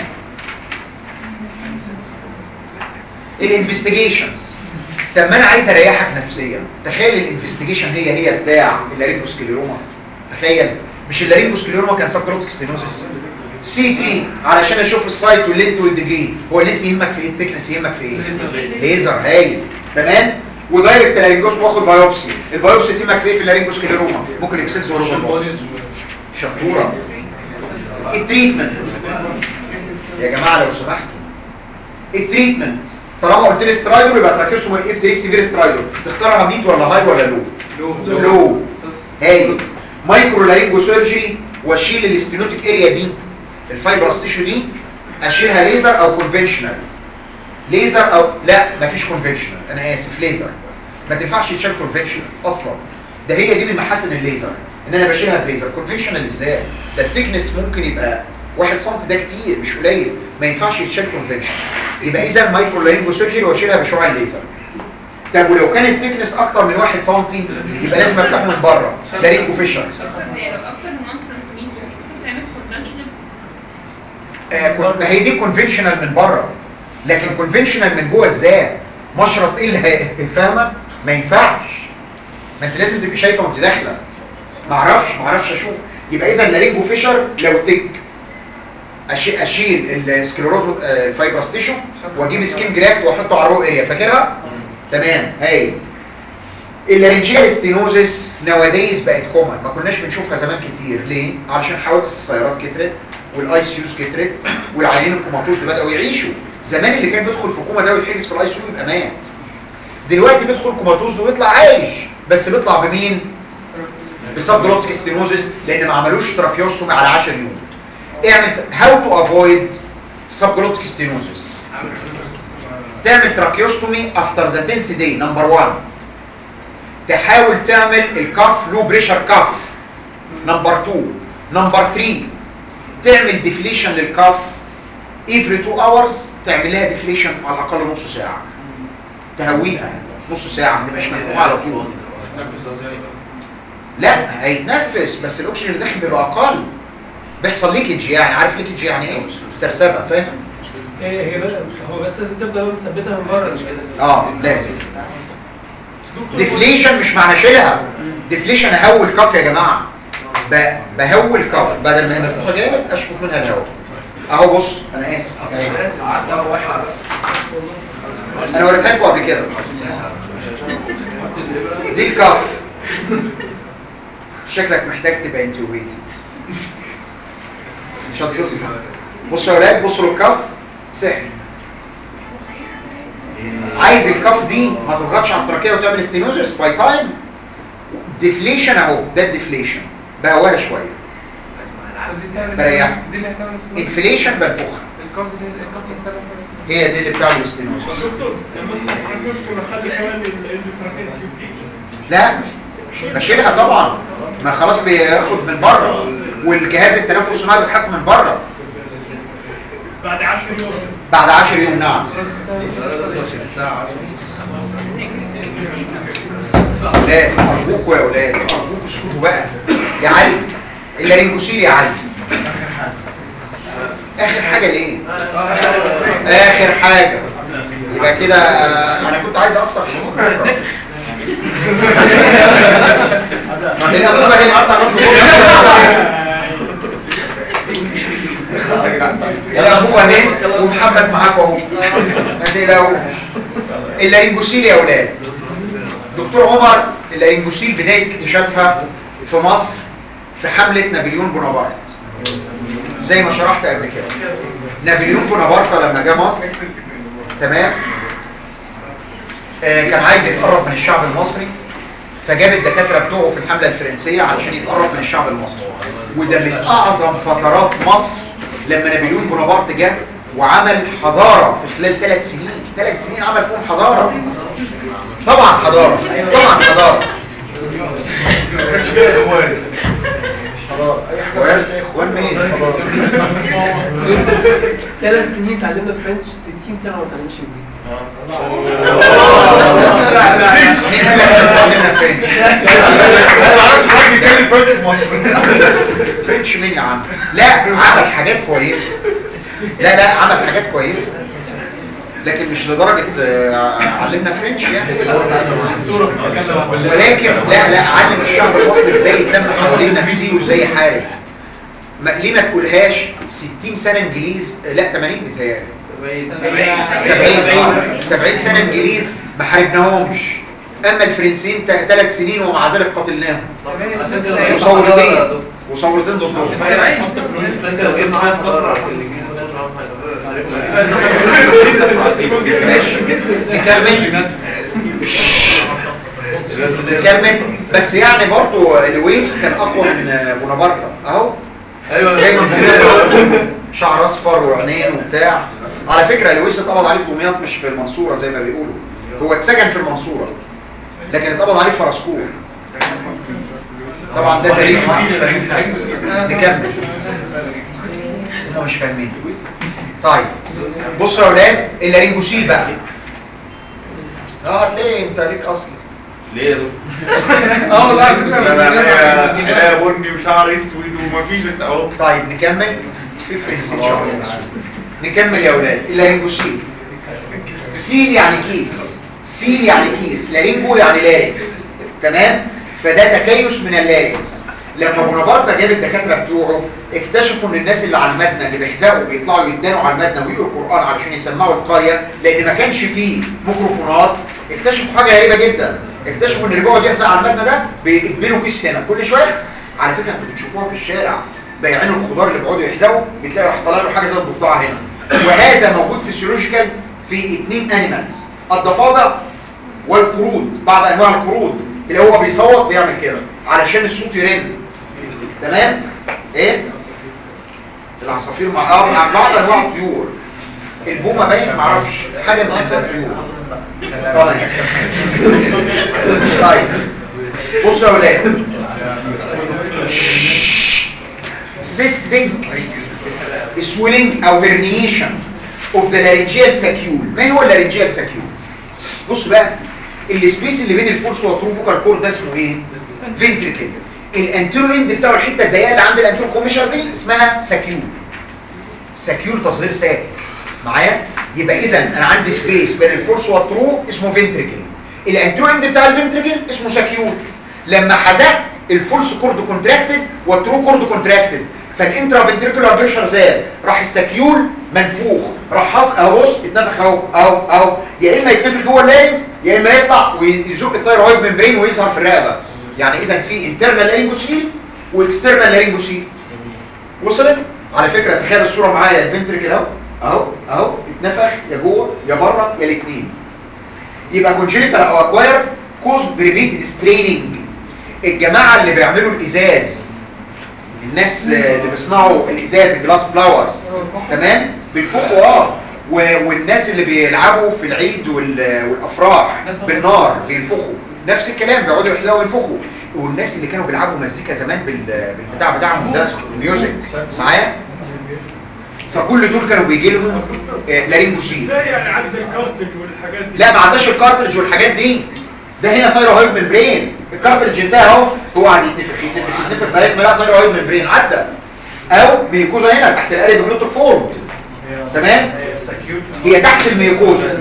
الانفستيجيشنز طب ما انا عايز اريحك نفسيا تخيل الانفستيجيشن هي هي بتاع اللارينجوسكليروما تخيل مش اللارينجوسكليروما كان سبكروتيك ستينوزس سي تي علشان اشوف السايت واللينت والديجري هو اللينت يهمك في ايه الثيكنس يهمك في ايه ليزر هايل تمام ودايركت لارينجوس واخد بايوبسي البايوبسي تهمك في ايه في اللارينجوسكليروما ممكن اكسلز وروبوت شطوره التريتمنت يا جماعه لو سمحتوا التريتمنت طالما قلت لي سترايدر يبقى تركزوا من اف 3 سيفير سترايدر تختارها ميت ولا هاي ولا لو لو هاي مايكرو لارينجو سيرجري واشيل الاستينوتيك اريا دي الفايبرس تيشو دي اشيلها ليزر او كونفنشنال ليزر او لا مفيش كونفنشنال انا اسف ليزر ما تنفعش تشيل كونفنشنال اصلا ده هي دي من محاسن الليزر ان انا بشيلها بليزر كونفنشنال ازاي ده الثيكنس ممكن يبقى واحد سم ده كتير مش قليل ما ينفعش يتشال كونفنشنال يبقى اذا مايكرو لارينجو سيرجري واشيلها بشعاع الليزر طب ولو كان الثيكنس اكتر من 1 سم يبقى لازم افتحه من بره لارينجو فيشر اكتر من 1 سنتيمتر ممكن تعمل كونفنشنال آه، ما هي دي كونفنشنال من بره لكن كونفنشنال من جوه ازاي مشرط ايه اللي هي- فاهمه ما ينفعش ما انت لازم تبقي شايفه وانت داخله معرفش معرفش اشوف يبقى اذا اللارينجو فيشر لو تك أشي- اشيل السكليروز الفايبرس تيشو واجيب سكين جرافت واحطه على الرو اريا فاكرها تمام هاي اللارنجيال ستينوزس نواديز بقت كومن ما كناش بنشوفها زمان كتير ليه علشان حوادث السيارات كترت والاي سي يوز كترت والعيانين الكوماتوز اللي بداوا يعيشوا زمان اللي كان بيدخل في كوما ده ويتحجز في الاي سي يو يبقى مات دلوقتي بيدخل كوماتوز ده ويطلع عايش بس بيطلع بمين بسب جلوتيك ستينوزس لان ما عملوش تراكيوستومي على 10 يوم اعمل هاو تو افويد سب جلوتيك ستينوزس تعمل تراكيوستومي افتر ذا 10th داي نمبر 1 تحاول تعمل الكاف لو بريشر كاف نمبر 2 نمبر 3 تعمل ديفليشن للكاف every 2 hours تعمل لها ديفليشن على الاقل نص ساعه تهويها نص ساعه ما تبقاش مفتوحه على طول لا هيتنفس بس الاكسجين اللي داخل بيبقى اقل بيحصل ليكج يعني عارف ليكج يعني ايه سرسبه فاهم هي هي بس هو بس لازم تفضل مثبتها من بره مش كده اه لازم ديفليشن مش معنى شيلها ديفليشن اهول كف يا جماعه ب- بهول كف بدل ما هي مفتوحه جامد اشفط منها الهواء اهو بص انا اسف انا وريتها لكم قبل كده دي الكف شكلك محتاج تبقى انتوبيتي مش هتقصد بصوا يا ولاد بصوا للكف سحر عايز الكف دي ما تضغطش على التراكيه وتعمل ستينوزس باي تايم ديفليشن اهو ده الديفليشن بهواها شويه بريحها دي اللي هتعمل انفليشن بنفخها الكارد دي الكارد السبب هي دي اللي بتعمل ستينوزس دكتور لما نحكي ونخلي كمان الفراكين لا بشيلها طبعا ما خلاص بياخد من بره والجهاز التنفس الصناعي بيتحط من بره بعد 10 يوم بعد 10 يوم نعم لا ارجوكوا يا اولاد ارجوكوا اسكتوا بقى يا علي اللارنجوسيل يا علي اخر حاجه ليه اخر حاجه يبقى كده آه، انا كنت عايز اقصر حصه بكرة. لان ابوك هي يا ابوك اهي ومحمد معاك اهو ما تقلقوش اللارنجوسيل يا اولاد دكتور عمر اللارنجوسيل بدايه اكتشافها في مصر في حمله نابليون بونابرت زي ما شرحت قبل كده نابليون بونابرت لما جه مصر تمام آه كان عايز يتقرب من الشعب المصري فجاب الدكاتره بتوعه في الحمله الفرنسيه علشان يتقرب من الشعب المصري وده من اعظم فترات مصر لما نابليون بونابرت جه وعمل حضاره في خلال ثلاث سنين ثلاث سنين عمل فيهم حضاره طبعا حضاره طبعا حضاره اخوان اخوان مين ثلاث سنين اتعلمنا فرنش 60 سنه ما اتعلمش انجليزي مين قال لك اتعلمنا فرنش انا ما اعرفش حد بيتكلم فرنش في مصر فرنش مين يا عم لا عمل حاجات كويسه لا لا عمل حاجات كويسه لكن مش لدرجه آه، علمنا فرنش يعني ولكن لا لا علم الشعب المصري ازاي يتم حوالين نفسه وازاي يحارب ما ليه ما تقولهاش 60 سنه انجليز لا 80 بتهيألي 70 70 سنه انجليز ما حاربناهمش اما الفرنسيين ثلاث سنين ومع ذلك قتلناهم وصورتين وصورتين ضدهم انت لو جبت معايا فتره في الانجليزي ماشي نكمل نكمل بس يعني برضو لويس كان اقوى من بونابرت اهو ايوه دايما بونابرت شعر اصفر وعينين وبتاع على فكره لويس اتقبض عليه في دمياط مش في المنصوره زي ما بيقولوا هو اتسجن في المنصوره لكن اتقبض عليه في فرسكور طبعا ده تاريخ نكمل احنا مش فاهمين طيب بصوا يا اولاد اللارنجوسيل بقى اه هتلاقي انت ليك اصل ليه يا دكتور؟ اه والله انا انا بني وشعر اسود ومفيش انت اهو طيب نكمل في فرنسي إن شاء الله. نكمل يا اولاد اللارنجوسيل سيل يعني كيس سيل يعني كيس لارينجو يعني لاريكس تمام فده تكيس من اللاريكس لما بونابرت جاب الدكاتره بتوعه اكتشفوا ان الناس اللي على المدنه اللي بيحزقوا بيطلعوا يدانوا على المدنه ويقروا القران علشان يسمعوا القريه لان ما كانش فيه ميكروفونات اكتشفوا حاجه غريبه جدا اكتشفوا ان اللي بيقعد يحزق على المدنه ده بيقبلوا كيس هنا كل شويه على فكره انتوا بتشوفوها في الشارع بايعين الخضار اللي بيقعدوا يحزقوا بتلاقي راح طالع له حاجه زي الضفدعه هنا وهذا موجود فيسيولوجيكال في اثنين انيمالز الضفادع والقرود بعض انواع القرود اللي هو بيصوت بيعمل كده علشان الصوت يرن تمام ايه العصافير مع اه مع بعض انواع الطيور البومه باين ما اعرفش حاجه من الطيور طيب طيب بصوا يا ولاد cystic swelling او herniation of the laryngeal saccule ما هو اللارنجيال saccule بص بقى السبيس اللي بين الفورس والتروفوكال كور ده اسمه ايه فينتريكل الانتيرو اند بتاعه الحته الضيقه اللي عند الانتيرو كوميشر دي اسمها ساكيول ساكيول تصغير ساك معايا يبقى اذا انا عندي سبيس بين الفورس والترو اسمه فينتريكل الانتيرو اند بتاع الفينتريكل اسمه ساكيول لما حزقت الفورس كورد كونتراكتد والترو كورد كونتراكتد فالانترا فينتريكولار بريشر زاد راح الساكيول منفوخ راح حص اهو بص اتنفخ اهو اهو اهو يا اما يتنفخ جوه اللارنكس يا اما يطلع ويزق الثايرويد ممبرين ويظهر في الرقبه يعني اذا في انترنال لارنجوسيل واكسترنال لارنجوسيل وصلت على فكره تخيل الصوره معايا الفنتريكل اهو اهو اهو اتنفخ يا جوه يا بره يا الاثنين يبقى كونجنتال او اكواير كوز بريفيتد ستريننج الجماعه اللي بيعملوا الازاز الناس اللي بيصنعوا الازاز الجلاس فلاورز تمام بينفخوا اه و- والناس اللي بيلعبوا في العيد وال- والافراح بالنار بينفخوا نفس الكلام بيقعدوا يحزقوا وينفخوا والناس اللي كانوا بيلعبوا مزيكا زمان بال- بالبتاع بتاعهم ده الميوزك معايا فكل دول كانوا بيجي لهم آه، لارينجوسين ازاي يعني عدد الكارتج والحاجات دي لا ما عداش الكارترج والحاجات دي ده هنا ثايرويد ممبرين الكارترج انتهى اهو هو قاعد يتنفخ يتنفخ يتنفخ لغايه ما لقى ثايرويد ممبرين عدى او ميكوزا هنا تحت القلب جلوتر فورد تمام هي تحت الميكوزا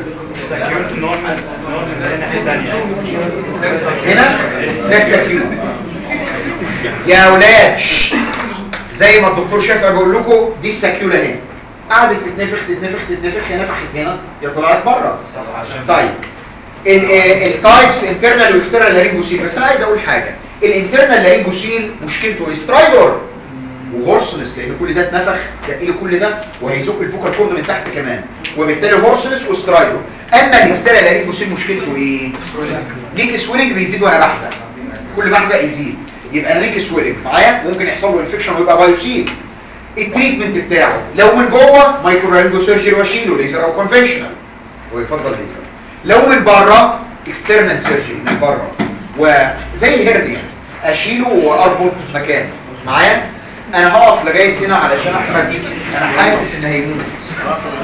هنا ده السكيو يا اولاد شش. زي ما الدكتور شافعي بيقول لكم دي السكيوله اهي قعدت تتنفخ تتنفخ تتنفخ يا نفخت هنا يا طلعت بره طيب التايبس انترنال واكسترنال لارينجوسيل بس انا عايز اقول حاجه الانترنال لارينجوسيل مشكلته سترايدر وهورسلس لان كل ده اتنفخ زقيل كل ده وهيزق الفوكال كورد من تحت كمان وبالتالي هورسلس وسترايدر اما الاكسترنال لارينجوسيل مشكلته ايه ليك سويلنج بيزيد وانا بحزق كل ما احزق يزيد يبقى انا ليك سويلنج معايا ممكن يحصل له انفكشن ويبقى بايوسيل التريتمنت بتاعه لو من جوه مايكرو رينجو سيرجري واشيله ليزر او كونفنشنال ويفضل ليزر لو من بره اكسترنال سيرجري من بره وزي الهرنيا اشيله واربط مكانه معايا انا هقف لغايه هنا علشان احمد انا حاسس ان هيموت